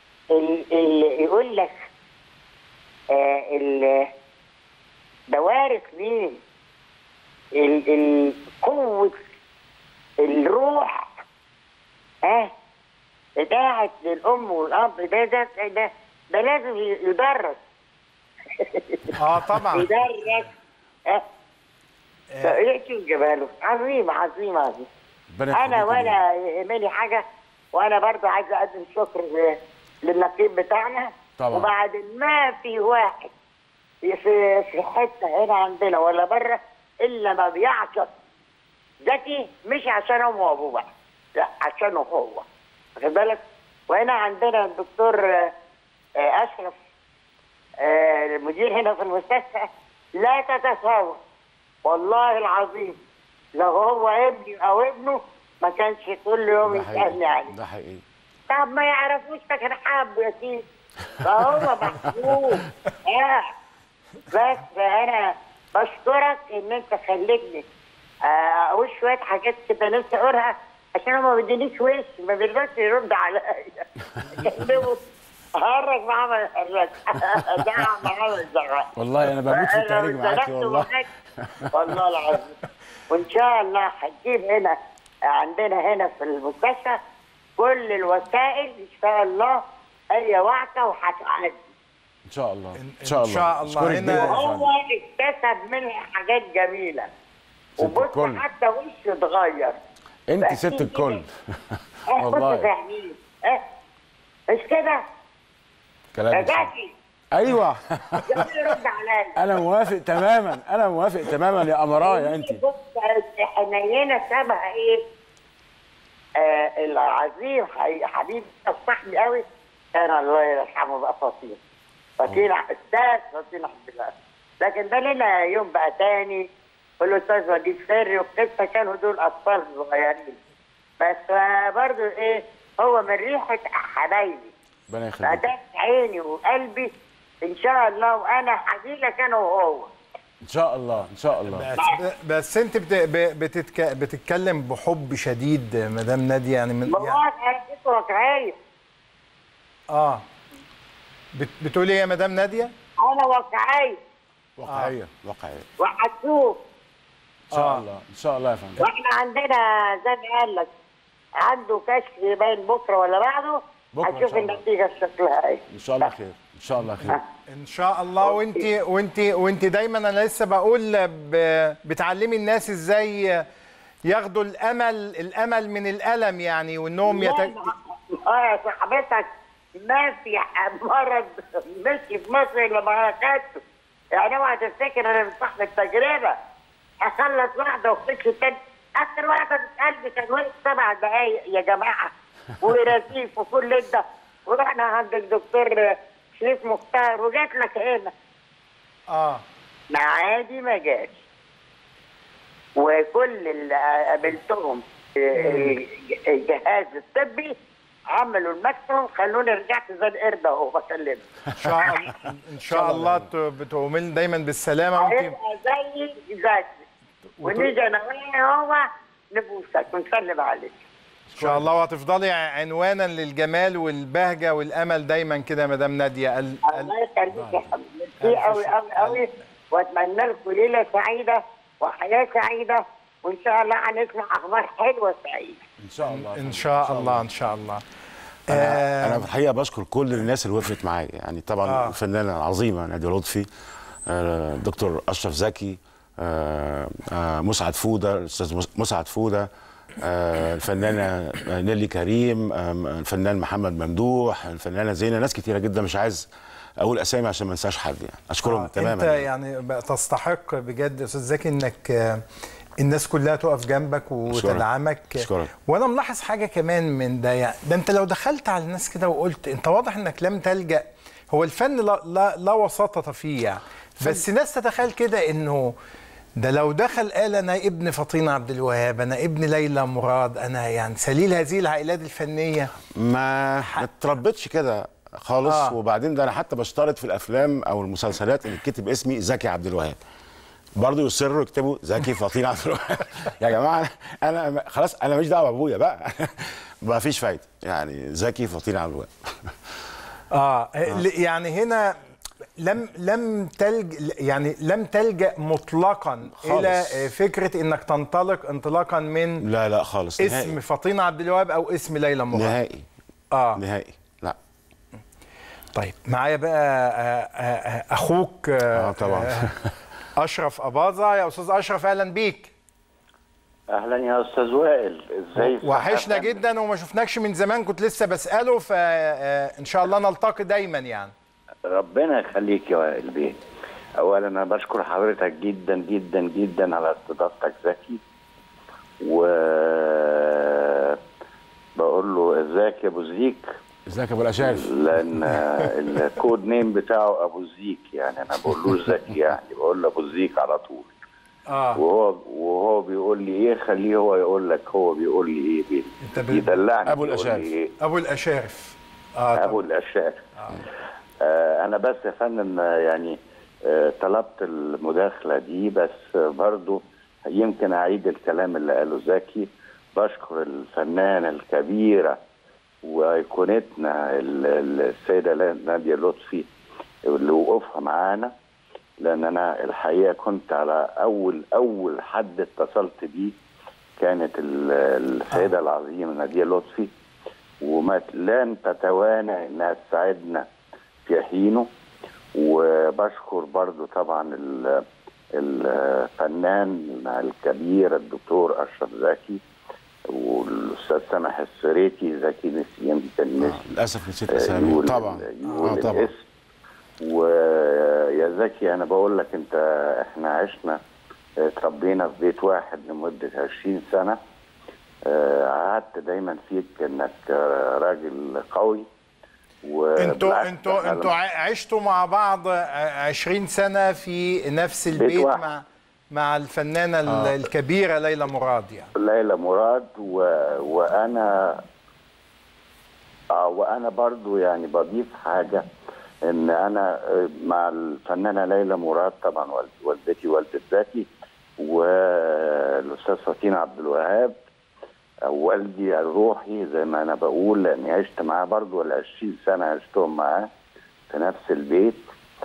[SPEAKER 3] اللي يقول لك آه ال ده وارث مين ال- ال- قوة الروح ها بتاعت للأم والأب ده ده ده, ده لازم يدرس
[SPEAKER 1] اه طبعا
[SPEAKER 3] يدرس ها فايه شو جباله عظيم عظيم عظيم
[SPEAKER 2] ربنا
[SPEAKER 3] انا
[SPEAKER 2] يخليك يا
[SPEAKER 3] ولا يهمني حاجه وانا برضو عايز اقدم شكر ل- للنقيب بتاعنا
[SPEAKER 2] طبعا.
[SPEAKER 3] وبعد ما في واحد في في حته هنا عندنا ولا بره الا ما بيعشق ذكي مش عشان هو وابوه بقى لا عشانه هو واخد بالك وهنا عندنا الدكتور آه، آه، اشرف آه، المدير هنا في المستشفى لا تتصور والله العظيم لو هو ابني او ابنه ما كانش كل يوم
[SPEAKER 2] ده
[SPEAKER 3] يسالني
[SPEAKER 2] حقيقي
[SPEAKER 3] عليه
[SPEAKER 2] ده حقيقي
[SPEAKER 3] طب ما يعرفوش ده كان حابه يا سيدي فهو محبوب اه بس انا بشكرك ان انت خليتني آه، اقول شويه حاجات كده نفسي اقولها عشان هو ما بيدينيش وش ما بيرضاش يرد عليا كلمه هرج معاه ما يهرج زعق معاه ما يزعق
[SPEAKER 2] والله انا بموت في
[SPEAKER 3] أنا
[SPEAKER 2] التهريج معاكي
[SPEAKER 3] اتزنقت
[SPEAKER 2] والله
[SPEAKER 3] وبكيت. والله العظيم وان شاء الله هتجيب هنا عندنا هنا في المستشفى كل الوسائل ان شاء الله هي واعده وهتعدي
[SPEAKER 2] ان شاء الله
[SPEAKER 1] إن
[SPEAKER 2] ان شاء الله
[SPEAKER 1] شاء الله.
[SPEAKER 2] أشكرك
[SPEAKER 1] هنا-
[SPEAKER 2] جداً يا
[SPEAKER 3] هو
[SPEAKER 2] فندم.
[SPEAKER 3] اكتسب منها حاجات جميله وبص
[SPEAKER 2] الكل.
[SPEAKER 3] حتى وشه اتغير
[SPEAKER 2] انت
[SPEAKER 3] بقى
[SPEAKER 2] ست
[SPEAKER 3] في
[SPEAKER 2] الكل
[SPEAKER 3] اه كنت
[SPEAKER 2] والله
[SPEAKER 3] فاهمين اه مش كده
[SPEAKER 2] كلام
[SPEAKER 3] يا
[SPEAKER 2] صح.
[SPEAKER 3] زكي
[SPEAKER 2] ايوه
[SPEAKER 3] يلا يرد عليا
[SPEAKER 2] انا موافق تماما انا موافق تماما يا امرايا انت
[SPEAKER 3] بص حنينه شبه ايه؟ آه العظيم حي- حبيبي صاحبي قوي كان الله يرحمه بقى فطين فطين استاذ فطين عبد الله لكن ده لنا يوم بقى تاني والاستاذ وليد فري وقصه كانوا دول اطفال صغيرين بس آه برضو ايه هو من ريحه حبايبي
[SPEAKER 2] ربنا يخليك
[SPEAKER 3] فده في عيني وقلبي ان شاء الله وانا حزينه انا وهو
[SPEAKER 2] ان شاء الله ان شاء الله
[SPEAKER 1] بس, بس انت بت... ب- بتتك... بتتكلم بحب شديد مدام ناديه يعني من يعني
[SPEAKER 3] بقعد حركته واقعيه
[SPEAKER 1] اه بت... بتقولي ايه يا مدام ناديه؟
[SPEAKER 3] انا واقعيه
[SPEAKER 2] واقعيه واقعيه
[SPEAKER 3] وهتشوف
[SPEAKER 2] ان شاء
[SPEAKER 1] آه.
[SPEAKER 2] الله ان شاء الله يا فندم
[SPEAKER 3] واحنا عندنا زي ما قال لك عنده كشف باين بكره ولا بعده
[SPEAKER 2] بكرة إن
[SPEAKER 3] هتشوف
[SPEAKER 2] شاء الله.
[SPEAKER 3] النتيجه شكلها ايه
[SPEAKER 2] ان شاء الله خير ان شاء الله خير
[SPEAKER 1] ان شاء الله وانت وانت وانت دايما انا لسه بقول ب- بتعلمي الناس ازاي ياخدوا الامل الامل من الالم يعني وانهم يت...
[SPEAKER 3] اه يا صاحبتك ما في مرض مشي في مصر الا ما اخدته يعني اوعى تفتكر انا من صاحب التجربه اخلص واحده واخش التاني اخر واحده في قلبي كان واقف سبع دقايق يا جماعه ورصيف وكل ده ورحنا عند الدكتور شريف مختار وجات لك هنا
[SPEAKER 1] اه
[SPEAKER 3] معادي ما جاش وكل اللي قابلتهم الجهاز الطبي عملوا الماكسيموم خلوني رجعت زي القرد اهو بكلمك
[SPEAKER 1] ان شاء الله ان شاء الله ت- بتؤمن دايما بالسلامه وانت
[SPEAKER 3] هيبقى زي زي ونيجي انا وهي هو نبوسك ونسلم عليك
[SPEAKER 1] ان شاء الله وهتفضلي عنوانا للجمال والبهجه والامل دايما كده يا مدام ناديه ال... ال...
[SPEAKER 3] الله يخليك يا حبيبتي ميرسي قوي قوي قوي واتمنى لكم ليله سعيده وحياه سعيده وان شاء الله هنسمع اخبار حلوه سعيده
[SPEAKER 2] ان شاء الله
[SPEAKER 1] ان شاء الله ان شاء الله
[SPEAKER 2] انا انا في الحقيقه بشكر كل الناس اللي وقفت معايا يعني طبعا
[SPEAKER 1] آه.
[SPEAKER 2] آه. الفنانه العظيمه ناديه لطفي آه، دكتور اشرف زكي آه، آه، مسعد فوده الاستاذ مس- مسعد فوده آه، الفنانه نيلي كريم آه، الفنان محمد ممدوح الفنانه زينه ناس كتيره جدا مش عايز اقول اسامي عشان ما انساش حد يعني اشكرهم
[SPEAKER 1] آه،
[SPEAKER 2] تماما
[SPEAKER 1] انت يعني بقى تستحق بجد يا استاذ زكي انك آه، الناس كلها تقف جنبك وتدعمك
[SPEAKER 2] أشكرك.
[SPEAKER 1] وانا ملاحظ حاجه كمان من ده يعني ده انت لو دخلت على الناس كده وقلت انت واضح انك لم تلجا هو الفن لا لا, لا وساطه فيه يعني بس ناس تتخيل كده انه ده لو دخل قال انا ابن فطين عبد الوهاب انا ابن ليلى مراد انا يعني سليل هذه العائلات الفنيه
[SPEAKER 2] ما ما اتربيتش كده خالص
[SPEAKER 1] آه.
[SPEAKER 2] آه. وبعدين ده انا حتى بشترط في الافلام او المسلسلات ان يتكتب اسمي زكي عبد الوهاب برضه يصروا يكتبوا زكي فطين عبد الوهاب يا جماعه انا أنا خلاص انا ماليش دعوه بابويا بقى ما فيش فايده يعني زكي فطين عبد الوهاب
[SPEAKER 1] اه ل- يعني هنا لم لم تلج يعني لم تلجا مطلقا
[SPEAKER 2] خالص.
[SPEAKER 1] الى فكره انك تنطلق انطلاقا من
[SPEAKER 2] لا لا خالص
[SPEAKER 1] اسم
[SPEAKER 2] نهائي
[SPEAKER 1] فطين عبد الوهاب او اسم ليلى مراد
[SPEAKER 2] نهائي
[SPEAKER 1] اه
[SPEAKER 2] نهائي لا
[SPEAKER 1] طيب معايا بقى آه، آه، آه، اخوك
[SPEAKER 2] اه طبعا
[SPEAKER 1] اشرف اباظه يا استاذ اشرف اهلا بيك
[SPEAKER 4] اهلا يا استاذ وائل ازاي
[SPEAKER 1] وحشنا جدا وما شفناكش من زمان كنت لسه بساله فان شاء الله نلتقي دايما يعني
[SPEAKER 4] ربنا يخليك يا وائل بيه اولا انا بشكر حضرتك جدا جدا جدا على استضافتك زكي و بقول له ازيك يا ابو زيك
[SPEAKER 2] ازيك يا ابو الاشارف
[SPEAKER 4] لان الكود نيم بتاعه ابو زيك يعني انا بقول له زكي يعني بقول له ابو زيك على طول
[SPEAKER 1] اه
[SPEAKER 4] وهو وهو بيقول لي ايه خليه هو يقول لك هو بيقول لي ايه بي-
[SPEAKER 1] أنت بال-
[SPEAKER 4] بيدلعني
[SPEAKER 2] أبو
[SPEAKER 4] بيقول لي
[SPEAKER 2] الأشارف.
[SPEAKER 4] إيه.
[SPEAKER 1] ابو الاشارف اه
[SPEAKER 4] ابو
[SPEAKER 1] طب.
[SPEAKER 4] الاشياء آه انا بس يا فندم آه، يعني آه طلبت المداخله دي بس آه، برضو يمكن اعيد الكلام اللي قاله زكي بشكر الفنانه الكبيره وايقونتنا ال- ال- السيده لا- ناديه لطفي اللي وقوفها معانا لان انا الحقيقه كنت على اول اول حد اتصلت بيه كانت ال- السيده العظيمه ناديه لطفي وما لن تتوانى انها تساعدنا في حينه وبشكر برضو طبعا ال- الفنان الكبير الدكتور اشرف زكي والاستاذ سامح السريتي زكي نسي يمكن نسي
[SPEAKER 2] للاسف نسيت
[SPEAKER 4] آه،
[SPEAKER 2] اسامي
[SPEAKER 4] يقول
[SPEAKER 2] طبعا
[SPEAKER 4] يقول
[SPEAKER 2] اه طبعا
[SPEAKER 4] الاسم ويا زكي انا بقول لك انت احنا عشنا آه، اتربينا في بيت واحد لمده 20 سنه آه، قعدت دايما فيك انك آه، راجل قوي
[SPEAKER 1] انتوا
[SPEAKER 4] وبالعكس
[SPEAKER 1] انتوا
[SPEAKER 4] إحنا
[SPEAKER 1] انتوا ع- عشتوا مع بعض ع- 20 سنه في نفس البيت
[SPEAKER 4] واحد.
[SPEAKER 1] مع مع الفنانه ال- الكبيره ليلى مراد يعني
[SPEAKER 4] ليلى مراد و... وانا اه وانا برضو يعني بضيف حاجه ان انا آه، مع الفنانه ليلى مراد طبعا والد- والدتي والده زكي والاستاذ فطين عبد الوهاب أو والدي الروحي زي ما انا بقول لاني عشت معاه برضو ال 20 سنه عشتهم معاه في نفس البيت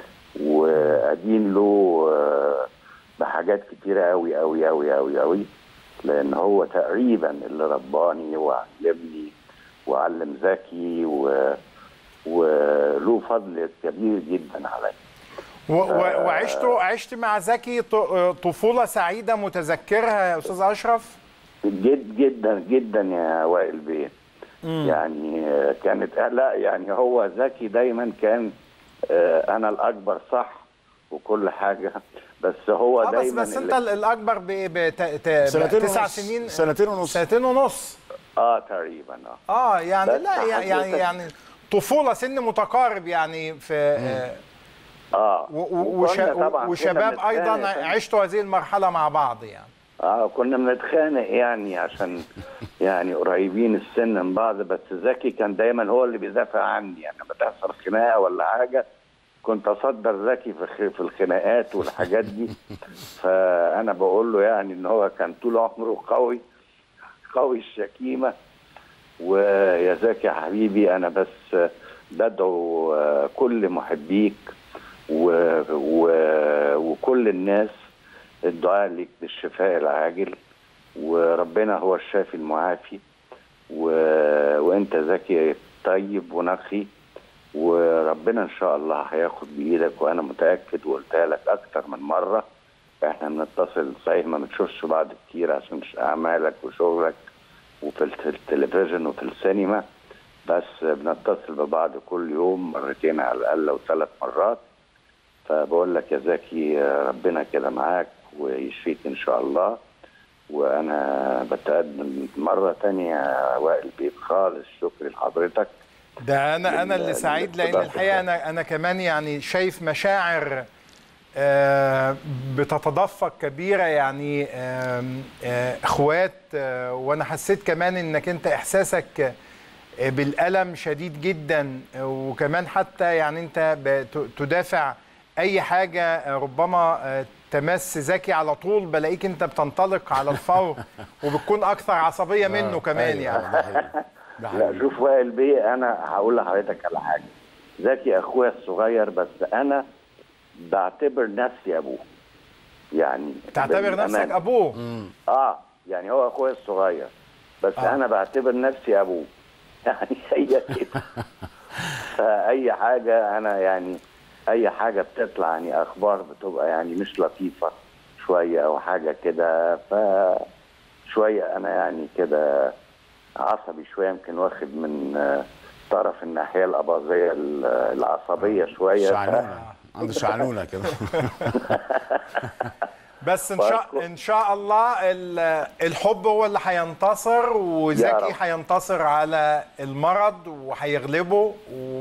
[SPEAKER 4] وادين له آه، بحاجات كتيره قوي قوي قوي قوي قوي لان هو تقريبا اللي رباني وعلمني وعلم زكي و... وله فضل كبير جدا عليا
[SPEAKER 1] و- و- وعشتوا عشت مع زكي ط- طفوله سعيده متذكرها يا استاذ اشرف
[SPEAKER 4] جد جدا جدا يا وائل بيه يعني آه، كانت آه، لا يعني هو ذكي دايما كان آه، انا الاكبر صح وكل حاجه بس هو
[SPEAKER 1] اه بس
[SPEAKER 4] دايما
[SPEAKER 1] بس انت
[SPEAKER 4] اللي-
[SPEAKER 1] ال- الاكبر ب ب- ت- ت-
[SPEAKER 2] سنتين
[SPEAKER 1] تسع
[SPEAKER 2] ونص.
[SPEAKER 1] سنين
[SPEAKER 2] سنتين ونص.
[SPEAKER 1] سنتين ونص
[SPEAKER 4] اه تقريبا اه
[SPEAKER 1] اه يعني
[SPEAKER 4] بس
[SPEAKER 1] لا يعني يعني,
[SPEAKER 4] حضرتك-
[SPEAKER 1] يعني طفوله سن متقارب يعني في آه،
[SPEAKER 4] اه
[SPEAKER 1] و- و-
[SPEAKER 4] وكنا
[SPEAKER 1] وش-
[SPEAKER 4] طبعاً كنا
[SPEAKER 1] وشباب
[SPEAKER 4] بنتخانق
[SPEAKER 1] ايضا
[SPEAKER 4] كان-
[SPEAKER 1] عشتوا هذه المرحله مع بعض يعني
[SPEAKER 4] اه كنا بنتخانق يعني عشان يعني قريبين السن من بعض بس زكي كان دايما هو اللي بيدافع عني يعني لما تحصل خناقه ولا حاجه كنت اصدر زكي في خ- في الخناقات والحاجات دي فانا بقول له يعني ان هو كان طول عمره قوي قوي الشكيمه ويا زكي يا حبيبي انا بس بدعو آه، كل محبيك و... و... وكل الناس الدعاء لك بالشفاء العاجل وربنا هو الشافي المعافي و... وانت ذكي طيب ونقي وربنا ان شاء الله هياخد بايدك وانا متاكد وقلتها لك اكتر من مره احنا بنتصل صحيح ما بنشوفش بعض كتير عشان اعمالك وشغلك وفي الت- التلفزيون وفي السينما بس بنتصل ببعض كل يوم مرتين على الاقل وثلاث مرات فبقول لك يا زكي ربنا كده معاك ويشفيك ان شاء الله وانا بتقدم مره تانية يا وائل بيت خالص شكري لحضرتك
[SPEAKER 1] ده انا انا اللي
[SPEAKER 4] لل-
[SPEAKER 1] سعيد لان
[SPEAKER 4] للاستضافة.
[SPEAKER 1] الحقيقه انا انا كمان يعني شايف مشاعر آه، بتتدفق كبيره يعني آم، آه، اخوات آه، وانا حسيت كمان انك انت احساسك آه، بالالم شديد جدا آه، وكمان حتى يعني انت بت- تدافع اي حاجه آه، ربما آه، تمس زكي على طول بلاقيك انت بتنطلق على الفور وبتكون اكثر عصبيه منه كمان
[SPEAKER 2] أيوة،
[SPEAKER 1] يعني
[SPEAKER 2] ده حقيقي. ده
[SPEAKER 4] لا
[SPEAKER 2] حقيقي.
[SPEAKER 4] شوف وائل بيه انا هقول لحضرتك على حاجه زكي اخويا الصغير بس انا بعتبر نفسي ابوه يعني
[SPEAKER 1] تعتبر نفسك
[SPEAKER 4] بالأمانة.
[SPEAKER 1] ابوه
[SPEAKER 4] اه يعني هو اخويا الصغير بس
[SPEAKER 1] آه.
[SPEAKER 4] آه. انا بعتبر نفسي ابوه يعني هي كده فاي حاجه انا يعني اي حاجه بتطلع يعني اخبار بتبقى يعني مش لطيفه شويه او حاجه كده ف شويه انا يعني كده عصبي شويه يمكن واخد من آه، طرف الناحيه الاباظيه ال- العصبيه شويه ف-
[SPEAKER 2] شعنونه عنده شعنونه كده
[SPEAKER 1] بس ان شاء
[SPEAKER 4] وأشكر-
[SPEAKER 1] ان شاء الله ال- الحب هو اللي هينتصر
[SPEAKER 4] يا
[SPEAKER 1] وزكي
[SPEAKER 4] رب.
[SPEAKER 1] هينتصر على المرض وهيغلبه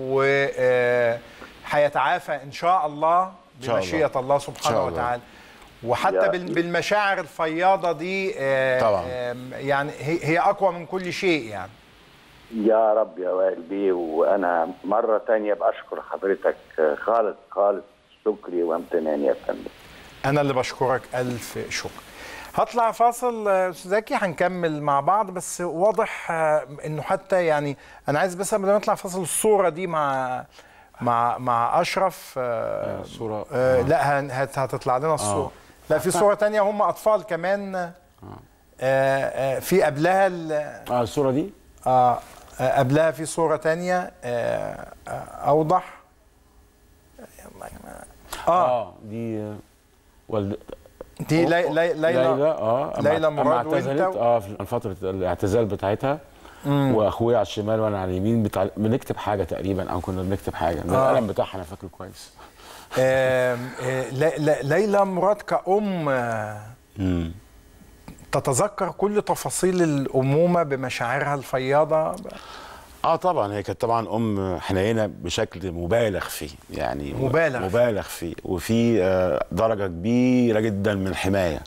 [SPEAKER 1] وهيتعافى ان شاء الله
[SPEAKER 2] شاء الله.
[SPEAKER 1] بمشيئه الله
[SPEAKER 2] إن
[SPEAKER 1] سبحانه
[SPEAKER 2] شاء الله.
[SPEAKER 1] وتعالى وحتى
[SPEAKER 4] يا-
[SPEAKER 1] بال- بالمشاعر الفياضه دي آه،
[SPEAKER 2] طبعاً.
[SPEAKER 1] آم، يعني هي هي اقوى من كل شيء يعني
[SPEAKER 4] يا رب يا وائل بيه وانا مره تانية بشكر حضرتك آه، خالص خالص شكري وامتناني يا فندم
[SPEAKER 1] انا اللي بشكرك الف شكر هطلع فاصل آه، استاذ زكي هنكمل مع بعض بس واضح آه، انه حتى يعني انا عايز بس قبل ما نطلع فاصل الصوره دي مع مع مع اشرف آه،
[SPEAKER 2] آه، صورة.
[SPEAKER 1] آه لا هن- هت- هتطلع لنا الصوره لا في صوره تانية هم اطفال كمان آه آه في قبلها ال-
[SPEAKER 2] اه الصوره دي
[SPEAKER 1] آه آه، قبلها في صوره تانية آه آه اوضح يلا يا جماعه اه
[SPEAKER 2] اه دي آه، والد
[SPEAKER 1] دي لي لي ليلى
[SPEAKER 2] ليلى اه أما-
[SPEAKER 1] ليلى
[SPEAKER 2] أما
[SPEAKER 1] مراد
[SPEAKER 2] اعتزلت
[SPEAKER 1] وانت و-
[SPEAKER 2] اه في فتره الاعتزال بتاعتها واخويا على الشمال وانا على اليمين بتاع... بنكتب حاجه تقريبا او كنا بنكتب حاجه ده
[SPEAKER 1] آه.
[SPEAKER 2] القلم بتاعها انا فاكره كويس
[SPEAKER 1] آم، آه، لا- لا- ليلى مراد كأم آه،
[SPEAKER 2] امم
[SPEAKER 1] تتذكر كل تفاصيل الأمومة بمشاعرها الفياضة
[SPEAKER 2] اه طبعا هي كانت طبعا ام حنينه بشكل مبالغ فيه يعني
[SPEAKER 1] مبالغ فيه.
[SPEAKER 2] مبالغ فيه وفي آه، درجه كبيره جدا من الحمايه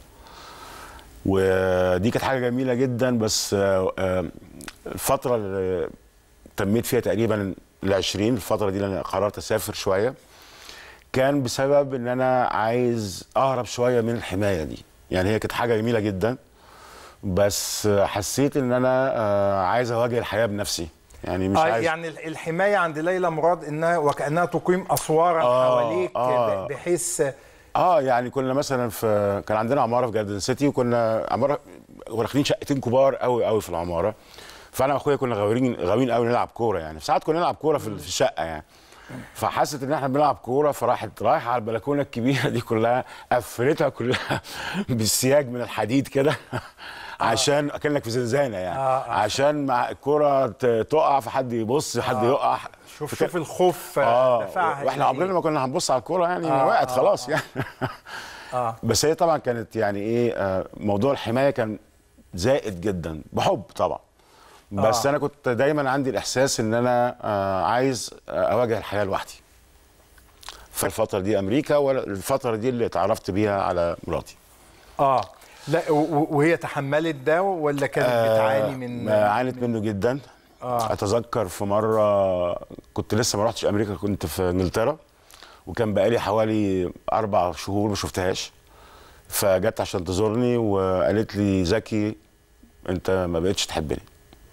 [SPEAKER 2] ودي كانت حاجه جميله جدا بس آه، آه، الفتره اللي تميت فيها تقريبا ال 20 الفتره دي اللي انا قررت اسافر شويه كان بسبب ان انا عايز اهرب شويه من الحمايه دي يعني هي كانت حاجه جميله جدا بس حسيت ان انا آه، عايز اواجه الحياه بنفسي يعني مش
[SPEAKER 1] آه
[SPEAKER 2] عايز
[SPEAKER 1] يعني الحماية عند ليلى مراد إنها وكأنها تقيم أسوارا
[SPEAKER 2] آه،
[SPEAKER 1] حواليك
[SPEAKER 2] آه.
[SPEAKER 1] ب- بحيث
[SPEAKER 2] اه يعني كنا مثلا في كان عندنا عماره في جاردن سيتي وكنا عماره واخدين شقتين كبار قوي قوي في العماره فانا واخويا كنا غاويين غاويين قوي نلعب كوره يعني ساعات كنا نلعب كوره في في الشقه يعني فحست ان احنا بنلعب كوره فراحت رايحه على البلكونه الكبيره دي كلها قفلتها كلها بالسياج من الحديد كده عشان كانك في زنزانه يعني
[SPEAKER 1] آه، آه.
[SPEAKER 2] عشان مع الكوره ت- تقع فحد يبص حد يقع
[SPEAKER 1] شوف
[SPEAKER 2] فكان-
[SPEAKER 1] شوف الخوف
[SPEAKER 2] اه
[SPEAKER 1] دفعها
[SPEAKER 2] واحنا
[SPEAKER 1] إلى
[SPEAKER 2] عمرنا
[SPEAKER 1] إيه.
[SPEAKER 2] ما كنا هنبص على الكوره يعني
[SPEAKER 1] آه،
[SPEAKER 2] وقعت
[SPEAKER 1] آه،
[SPEAKER 2] خلاص
[SPEAKER 1] آه.
[SPEAKER 2] يعني
[SPEAKER 1] اه
[SPEAKER 2] بس هي طبعا كانت يعني ايه آه، موضوع الحمايه كان زائد جدا بحب طبعا بس
[SPEAKER 1] آه.
[SPEAKER 2] انا كنت دايما عندي الاحساس ان انا آه، عايز آه، اواجه الحياه لوحدي في الفتره دي امريكا والفتره دي اللي اتعرفت بيها على مراتي
[SPEAKER 1] اه لا و- و- وهي تحملت ده ولا كانت بتعاني من
[SPEAKER 2] ما عانت منه جدا
[SPEAKER 1] آه.
[SPEAKER 2] اتذكر في مره كنت لسه ما رحتش امريكا كنت في انجلترا وكان بقالي حوالي اربع شهور ما شفتهاش فجت عشان تزورني وقالت لي زكي انت ما بقتش تحبني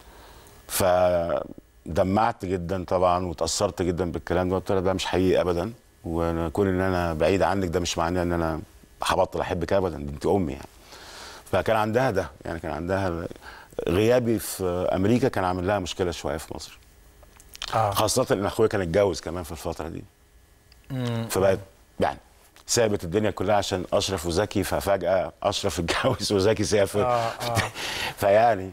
[SPEAKER 2] فدمعت جدا طبعا وتاثرت جدا بالكلام ده قلت لها ده مش حقيقي ابدا وانا كون ان انا بعيد عنك ده مش معناه ان انا هبطل احبك ابدا دي انت امي يعني فكان عندها ده يعني كان عندها غيابي في امريكا كان عامل لها مشكله شويه في مصر
[SPEAKER 1] اه
[SPEAKER 2] خاصه ان اخويا كان اتجوز كمان في الفتره دي فبقت يعني سابت الدنيا كلها عشان اشرف وزكي ففجاه اشرف اتجوز وزكي سافر
[SPEAKER 1] آه، آه.
[SPEAKER 2] فيعني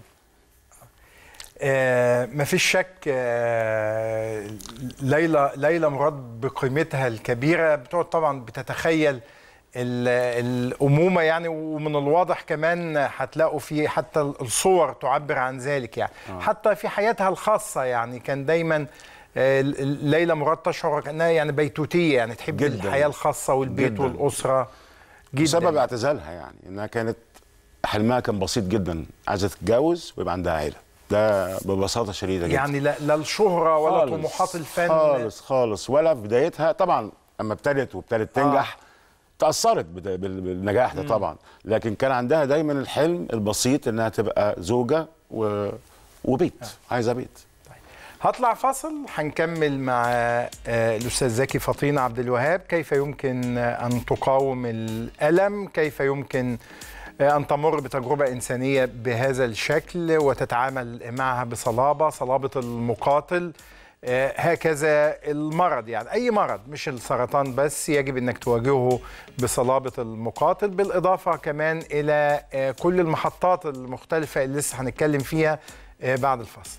[SPEAKER 1] آه ما فيش شك آه ليلى ليلى مراد بقيمتها الكبيره بتقعد طبعا بتتخيل ال- الامومه يعني ومن الواضح كمان هتلاقوا في حتى الصور تعبر عن ذلك يعني حتى في حياتها الخاصه يعني كان دايما آه، ليلى مراد تشعر كانها يعني بيتوتيه يعني تحب
[SPEAKER 2] جداً.
[SPEAKER 1] الحياه الخاصه والبيت
[SPEAKER 2] جداً.
[SPEAKER 1] والاسره جدا
[SPEAKER 2] سبب اعتزالها يعني انها كانت حلمها كان بسيط جدا عايزه تتجوز ويبقى عندها عيله ده ببساطه شديده جدا
[SPEAKER 1] يعني لا, لا الشهره ولا
[SPEAKER 2] خالص،
[SPEAKER 1] طموحات الفن
[SPEAKER 2] خالص خالص ولا في بدايتها طبعا اما ابتدت وابتدت تنجح تاثرت بدا- بال- بالنجاح ده طبعا لكن كان عندها دايما الحلم البسيط انها تبقى زوجه و... وبيت عايزه بيت
[SPEAKER 1] هطلع فاصل هنكمل مع آه، الاستاذ زكي فطين عبد الوهاب كيف يمكن آه، ان تقاوم الالم كيف يمكن آه، ان تمر بتجربه انسانيه بهذا الشكل وتتعامل معها بصلابه صلابه المقاتل آه، هكذا المرض يعني اي مرض مش السرطان بس يجب انك تواجهه بصلابه المقاتل بالاضافه كمان الى آه، كل المحطات المختلفه اللي لسه هنتكلم فيها آه، بعد الفاصل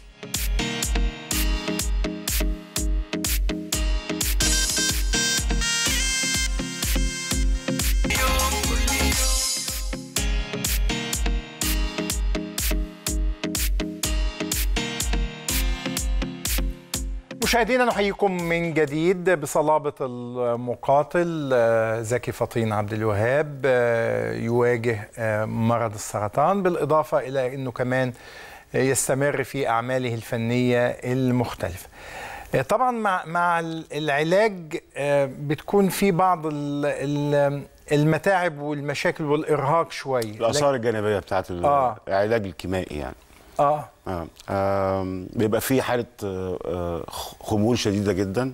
[SPEAKER 1] مشاهدينا نحييكم من جديد بصلابة المقاتل آه، زكي فطين عبد الوهاب آه، يواجه آه، مرض السرطان بالإضافة إلى أنه كمان آه، يستمر في أعماله الفنية المختلفة آه، طبعا مع مع العلاج آه، بتكون في بعض ال- ال- المتاعب والمشاكل والإرهاق شوي
[SPEAKER 2] الاثار الجانبيه بتاعت ال-
[SPEAKER 1] آه.
[SPEAKER 2] العلاج الكيميائي يعني
[SPEAKER 1] آه
[SPEAKER 2] آه. آم، بيبقى في حاله آه، آه، خمول شديده جدا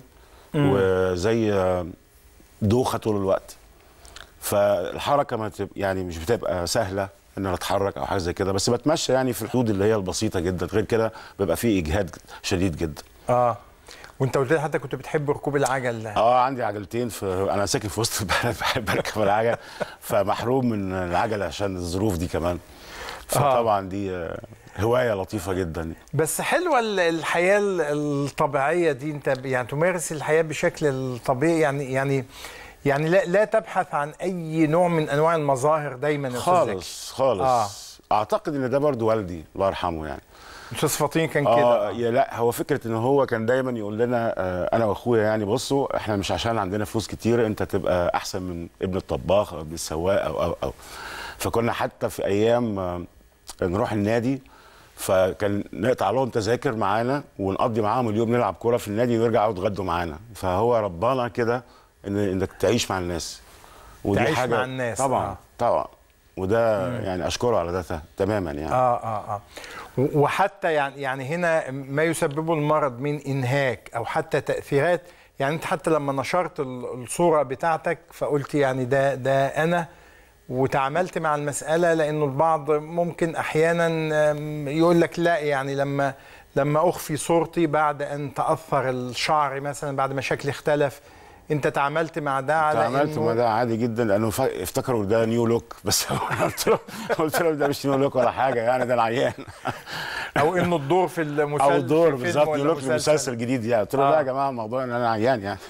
[SPEAKER 2] وزي آه، دوخه طول الوقت فالحركه ما تب... يعني مش بتبقى سهله ان انا اتحرك او حاجه زي كده بس بتمشى يعني في الحدود اللي هي البسيطه جدا غير كده بيبقى في اجهاد شديد جدا
[SPEAKER 1] آه وانت قلت لي حتى كنت بتحب ركوب العجل
[SPEAKER 2] اه عندي عجلتين في انا ساكن في وسط البلد بحب اركب العجل فمحروم من العجله عشان الظروف دي كمان فطبعا دي آه، هوايه لطيفه جدا
[SPEAKER 1] بس حلوه ال- الحياه ال- الطبيعيه دي انت ب- يعني تمارس الحياه بشكل الطبيعي يعني يعني يعني لا لا تبحث عن اي نوع من انواع المظاهر دايما يا أستاذ زكي.
[SPEAKER 2] خالص خالص
[SPEAKER 1] آه.
[SPEAKER 2] اعتقد ان ده برضو والدي الله يرحمه يعني
[SPEAKER 1] استاذ فطين كان
[SPEAKER 2] اه
[SPEAKER 1] كده
[SPEAKER 2] يا لا هو فكره ان هو كان دايما يقول لنا آه انا واخويا يعني بصوا احنا مش عشان عندنا فلوس كتير انت تبقى احسن من ابن الطباخ او ابن السواق او او او فكنا حتى في ايام آه نروح النادي فكان نقطع لهم تذاكر معانا ونقضي معاهم اليوم نلعب كوره في النادي ونرجع يتغدوا معانا فهو ربانا كده ان انك تعيش مع الناس ودي
[SPEAKER 1] تعيش
[SPEAKER 2] حاجه
[SPEAKER 1] مع الناس،
[SPEAKER 2] طبعا
[SPEAKER 1] آه.
[SPEAKER 2] طبعا وده يعني اشكره على ده تماما يعني
[SPEAKER 1] اه اه اه و- وحتى يعني يعني هنا ما يسببه المرض من انهاك او حتى تاثيرات يعني انت حتى لما نشرت ال- الصوره بتاعتك فقلت يعني ده ده انا وتعاملت مع المساله لانه البعض ممكن احيانا آم، يقول لك لا يعني لما لما اخفي صورتي بعد ان تاثر الشعر مثلا بعد ما شكلي اختلف انت تعاملت مع ده على
[SPEAKER 2] تعاملت
[SPEAKER 1] إنه-
[SPEAKER 2] مع ده عادي جدا لانه ف- افتكروا ده نيو لوك بس أنا قلت له قلت له ده مش نيو لوك ولا حاجه يعني ده العيان
[SPEAKER 1] او انه الدور في المسلسل
[SPEAKER 2] او الدور
[SPEAKER 1] في فيلم
[SPEAKER 2] بالظبط
[SPEAKER 1] ولا
[SPEAKER 2] نيو لوك لمسلسل جديد يعني قلت له
[SPEAKER 1] آه.
[SPEAKER 2] لا يا جماعه الموضوع ان انا عيان يعني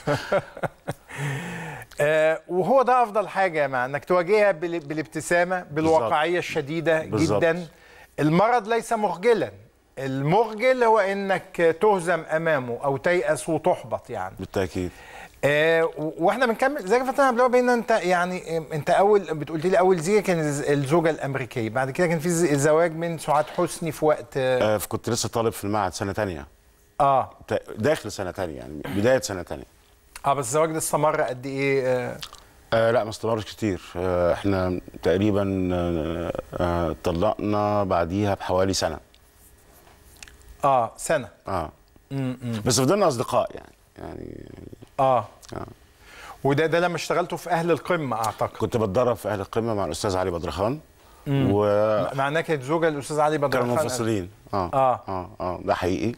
[SPEAKER 1] آه وهو ده افضل حاجه يا جماعه انك تواجهها بال- بالابتسامه بالواقعيه الشديده
[SPEAKER 2] بالظبط.
[SPEAKER 1] جدا المرض ليس مخجلا المخجل هو انك تهزم امامه او تيأس وتحبط يعني
[SPEAKER 2] بالتاكيد
[SPEAKER 1] آه و- واحنا بنكمل زي فتحنا قبل بين انت يعني آه، انت اول بتقولي لي اول زيجه كان الز- الزوجه الامريكيه بعد كده كان في ز- الزواج من سعاد حسني في وقت اه,
[SPEAKER 2] آه كنت لسه طالب في المعهد سنه تانية
[SPEAKER 1] آه,
[SPEAKER 2] تا- داخل سنه تانية يعني بدايه سنه تانية
[SPEAKER 1] اه بس الزواج ده استمر قد ايه آه
[SPEAKER 2] آه لا ما استمرش كتير آه احنا تقريبا آه آه طلقنا بعديها بحوالي سنه
[SPEAKER 1] اه سنه
[SPEAKER 2] اه بس فضلنا اصدقاء يعني يعني
[SPEAKER 1] اه
[SPEAKER 2] آه.
[SPEAKER 1] وده ده لما اشتغلتوا في اهل القمه اعتقد
[SPEAKER 2] كنت بتدرب في اهل القمه مع الاستاذ علي بدرخان وكانوا
[SPEAKER 1] معناه كانت زوجة الأستاذ علي بدر خان
[SPEAKER 2] منفصلين اه
[SPEAKER 1] آه.
[SPEAKER 2] اه اه ده حقيقي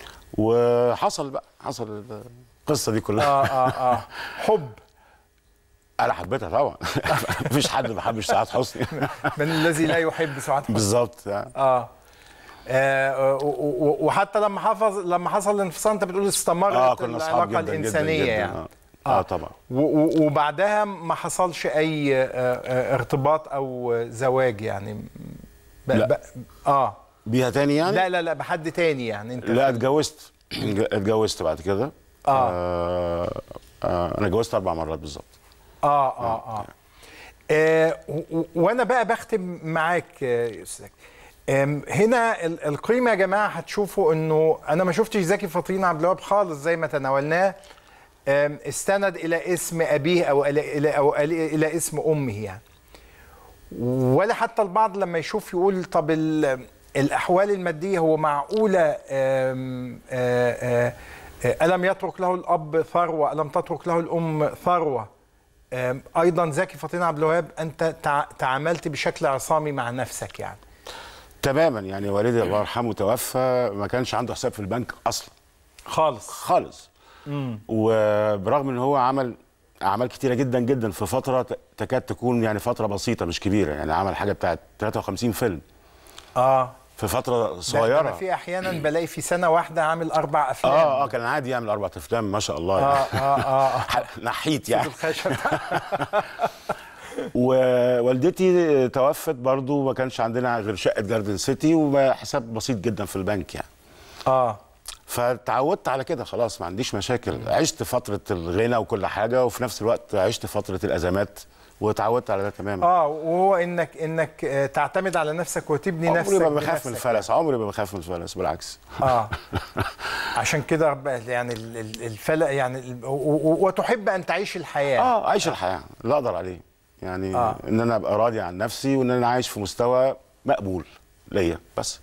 [SPEAKER 2] وحصل بقى حصل القصه دي كلها
[SPEAKER 1] اه اه اه حب
[SPEAKER 2] انا حبيتها طبعا مفيش حد ما حبش سعاد حسني
[SPEAKER 1] من الذي لا يحب سعاد حسني
[SPEAKER 2] بالظبط يعني.
[SPEAKER 1] اه آه، و- و- وحتى لما حفظ لما حصل الانفصال انت بتقول استمرت
[SPEAKER 2] اه كنا اصحاب
[SPEAKER 1] العلاقه
[SPEAKER 2] جدا
[SPEAKER 1] الانسانيه
[SPEAKER 2] جدا جدا
[SPEAKER 1] يعني
[SPEAKER 2] اه, آه طبعا
[SPEAKER 1] و- و- وبعدها ما حصلش اي آه، آه، ارتباط او زواج يعني ب-
[SPEAKER 2] لا.
[SPEAKER 1] ب- اه
[SPEAKER 2] بيها تاني يعني
[SPEAKER 1] لا لا لا بحد تاني يعني انت
[SPEAKER 2] لا اتجوزت اتجوزت بعد كده
[SPEAKER 1] آه.
[SPEAKER 2] آه آه انا اتجوزت اربع مرات بالظبط
[SPEAKER 1] اه اه اه, آه و- و- وانا بقى بختم معاك آه، يا استاذ آم، هنا ال- القيمه يا جماعه هتشوفوا انه انا ما شفتش زكي فطين عبد الوهاب خالص زي ما تناولناه آم، استند الى اسم ابيه او الى الى او الى, إلى اسم امه يعني ولا حتى البعض لما يشوف يقول طب ال- الاحوال الماديه هو معقوله آم، آه، آه، آه، الم يترك له الاب ثروه الم تترك له الام ثروه آم، ايضا زكي فطين عبد الوهاب انت تع- تعاملت بشكل عصامي مع نفسك يعني
[SPEAKER 2] تماما يعني والدي الله يرحمه توفى ما كانش عنده حساب في البنك اصلا
[SPEAKER 1] خالص
[SPEAKER 2] خالص وبرغم ان هو عمل اعمال كتيره جدا جدا في فتره ت- تكاد تكون يعني فتره بسيطه مش كبيره يعني عمل حاجه بتاعت 53 فيلم
[SPEAKER 1] اه
[SPEAKER 2] في فتره
[SPEAKER 1] ده- ده انا
[SPEAKER 2] صغيره
[SPEAKER 1] في احيانا بلاقي في سنه واحده عامل اربع افلام
[SPEAKER 2] اه اه كان عادي يعمل اربع افلام ما شاء الله
[SPEAKER 1] اه
[SPEAKER 2] يعني.
[SPEAKER 1] اه اه, آه.
[SPEAKER 2] نحيت يعني
[SPEAKER 1] الخشب
[SPEAKER 2] ووالدتي توفت برضو ما كانش عندنا غير شقه جاردن سيتي وحساب بسيط جدا في البنك يعني
[SPEAKER 1] اه
[SPEAKER 2] فتعودت على كده خلاص ما عنديش مشاكل عشت فتره الغنى وكل حاجه وفي نفس الوقت عشت فتره الازمات وتعودت على ده تماما
[SPEAKER 1] اه وهو انك انك آه، تعتمد على نفسك وتبني نفسك
[SPEAKER 2] عمري ما بخاف من
[SPEAKER 1] بنفسك.
[SPEAKER 2] الفلس عمري ما بخاف من الفلس بالعكس
[SPEAKER 1] اه عشان كده بقى يعني ال- ال- الفلق يعني ال- و- و- وتحب ان تعيش الحياه
[SPEAKER 2] اه عايش الحياه لا اقدر عليه يعني
[SPEAKER 1] آه.
[SPEAKER 2] آه. ان انا ابقى راضي عن نفسي وان انا عايش في مستوى مقبول ليا بس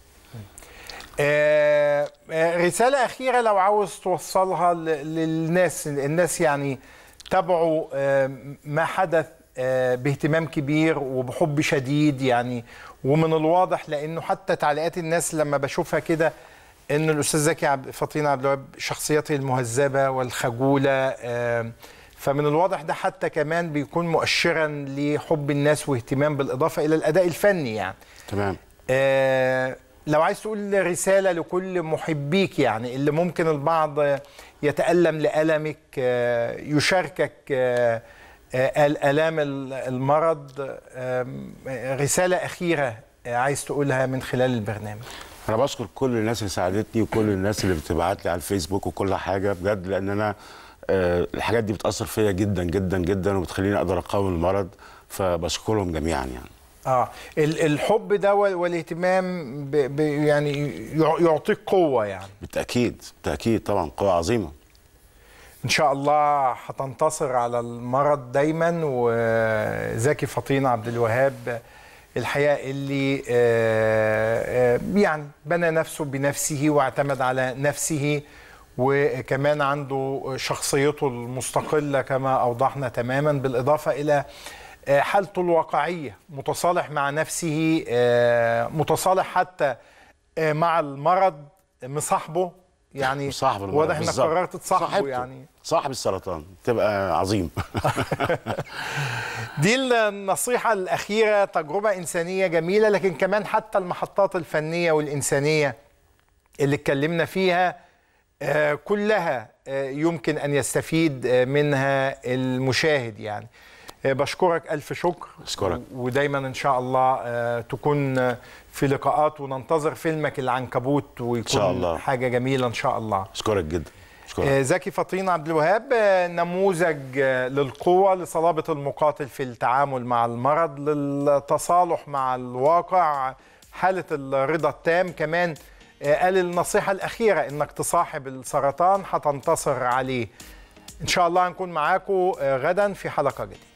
[SPEAKER 1] آه، آه، رسالة أخيرة لو عاوز توصلها ل- للناس الناس يعني تابعوا آه، ما حدث آه، باهتمام كبير وبحب شديد يعني ومن الواضح لأنه حتى تعليقات الناس لما بشوفها كده إن الأستاذ زكي عبد فطين عبد الوهاب شخصيته المهذبة والخجولة آه، فمن الواضح ده حتى كمان بيكون مؤشرا لحب الناس واهتمام بالإضافة إلى الأداء الفني يعني
[SPEAKER 2] تمام
[SPEAKER 1] آه، لو عايز تقول رسالة لكل محبيك يعني اللي ممكن البعض يتألم لألمك آه، يشاركك آه، آه، الآلام ال- المرض آم، رسالة أخيرة آه، عايز تقولها من خلال البرنامج
[SPEAKER 2] انا بشكر كل الناس اللي ساعدتني وكل الناس اللي بتبعت لي على الفيسبوك وكل حاجه بجد لان انا آه، الحاجات دي بتاثر فيا جدا جدا جدا وبتخليني اقدر اقاوم المرض فبشكرهم جميعا يعني
[SPEAKER 1] اه ال- الحب ده وال- والاهتمام ب ب يعني يع- يعطيك قوة يعني
[SPEAKER 2] بالتاكيد بالتاكيد طبعا قوه عظيمه
[SPEAKER 1] ان شاء الله هتنتصر على المرض دايما وزكي فطين عبد الوهاب الحقيقه اللي آه، آه، يعني بنى نفسه بنفسه واعتمد على نفسه وكمان عنده شخصيته المستقله كما اوضحنا تماما بالاضافه الى آه، حالته الواقعيه متصالح مع نفسه آه، متصالح حتى آه، مع المرض مصاحبه يعني
[SPEAKER 2] صاحب المرض
[SPEAKER 1] واضح انك
[SPEAKER 2] بالظبط.
[SPEAKER 1] قررت تصاحبه
[SPEAKER 2] صاحبته.
[SPEAKER 1] يعني
[SPEAKER 2] صاحب السرطان تبقى عظيم
[SPEAKER 1] دي النصيحة الأخيرة تجربة إنسانية جميلة لكن كمان حتى المحطات الفنية والإنسانية اللي اتكلمنا فيها آه، كلها آه، يمكن أن يستفيد آه، منها المشاهد يعني آه، بشكرك ألف شكر
[SPEAKER 2] أشكرك.
[SPEAKER 1] ودايما إن شاء الله آه، تكون آه، في لقاءات وننتظر فيلمك العنكبوت ويكون
[SPEAKER 2] شاء الله.
[SPEAKER 1] حاجة جميلة إن شاء الله
[SPEAKER 2] اشكرك جدا اشكرك
[SPEAKER 1] آه، زكي فطين عبد الوهاب آه، نموذج آه، للقوة لصلابة المقاتل في التعامل مع المرض للتصالح مع الواقع حالة الرضا التام كمان آه، قال النصيحة الأخيرة إنك تصاحب السرطان هتنتصر عليه إن شاء الله هنكون معاكم آه، غدا في حلقة جديدة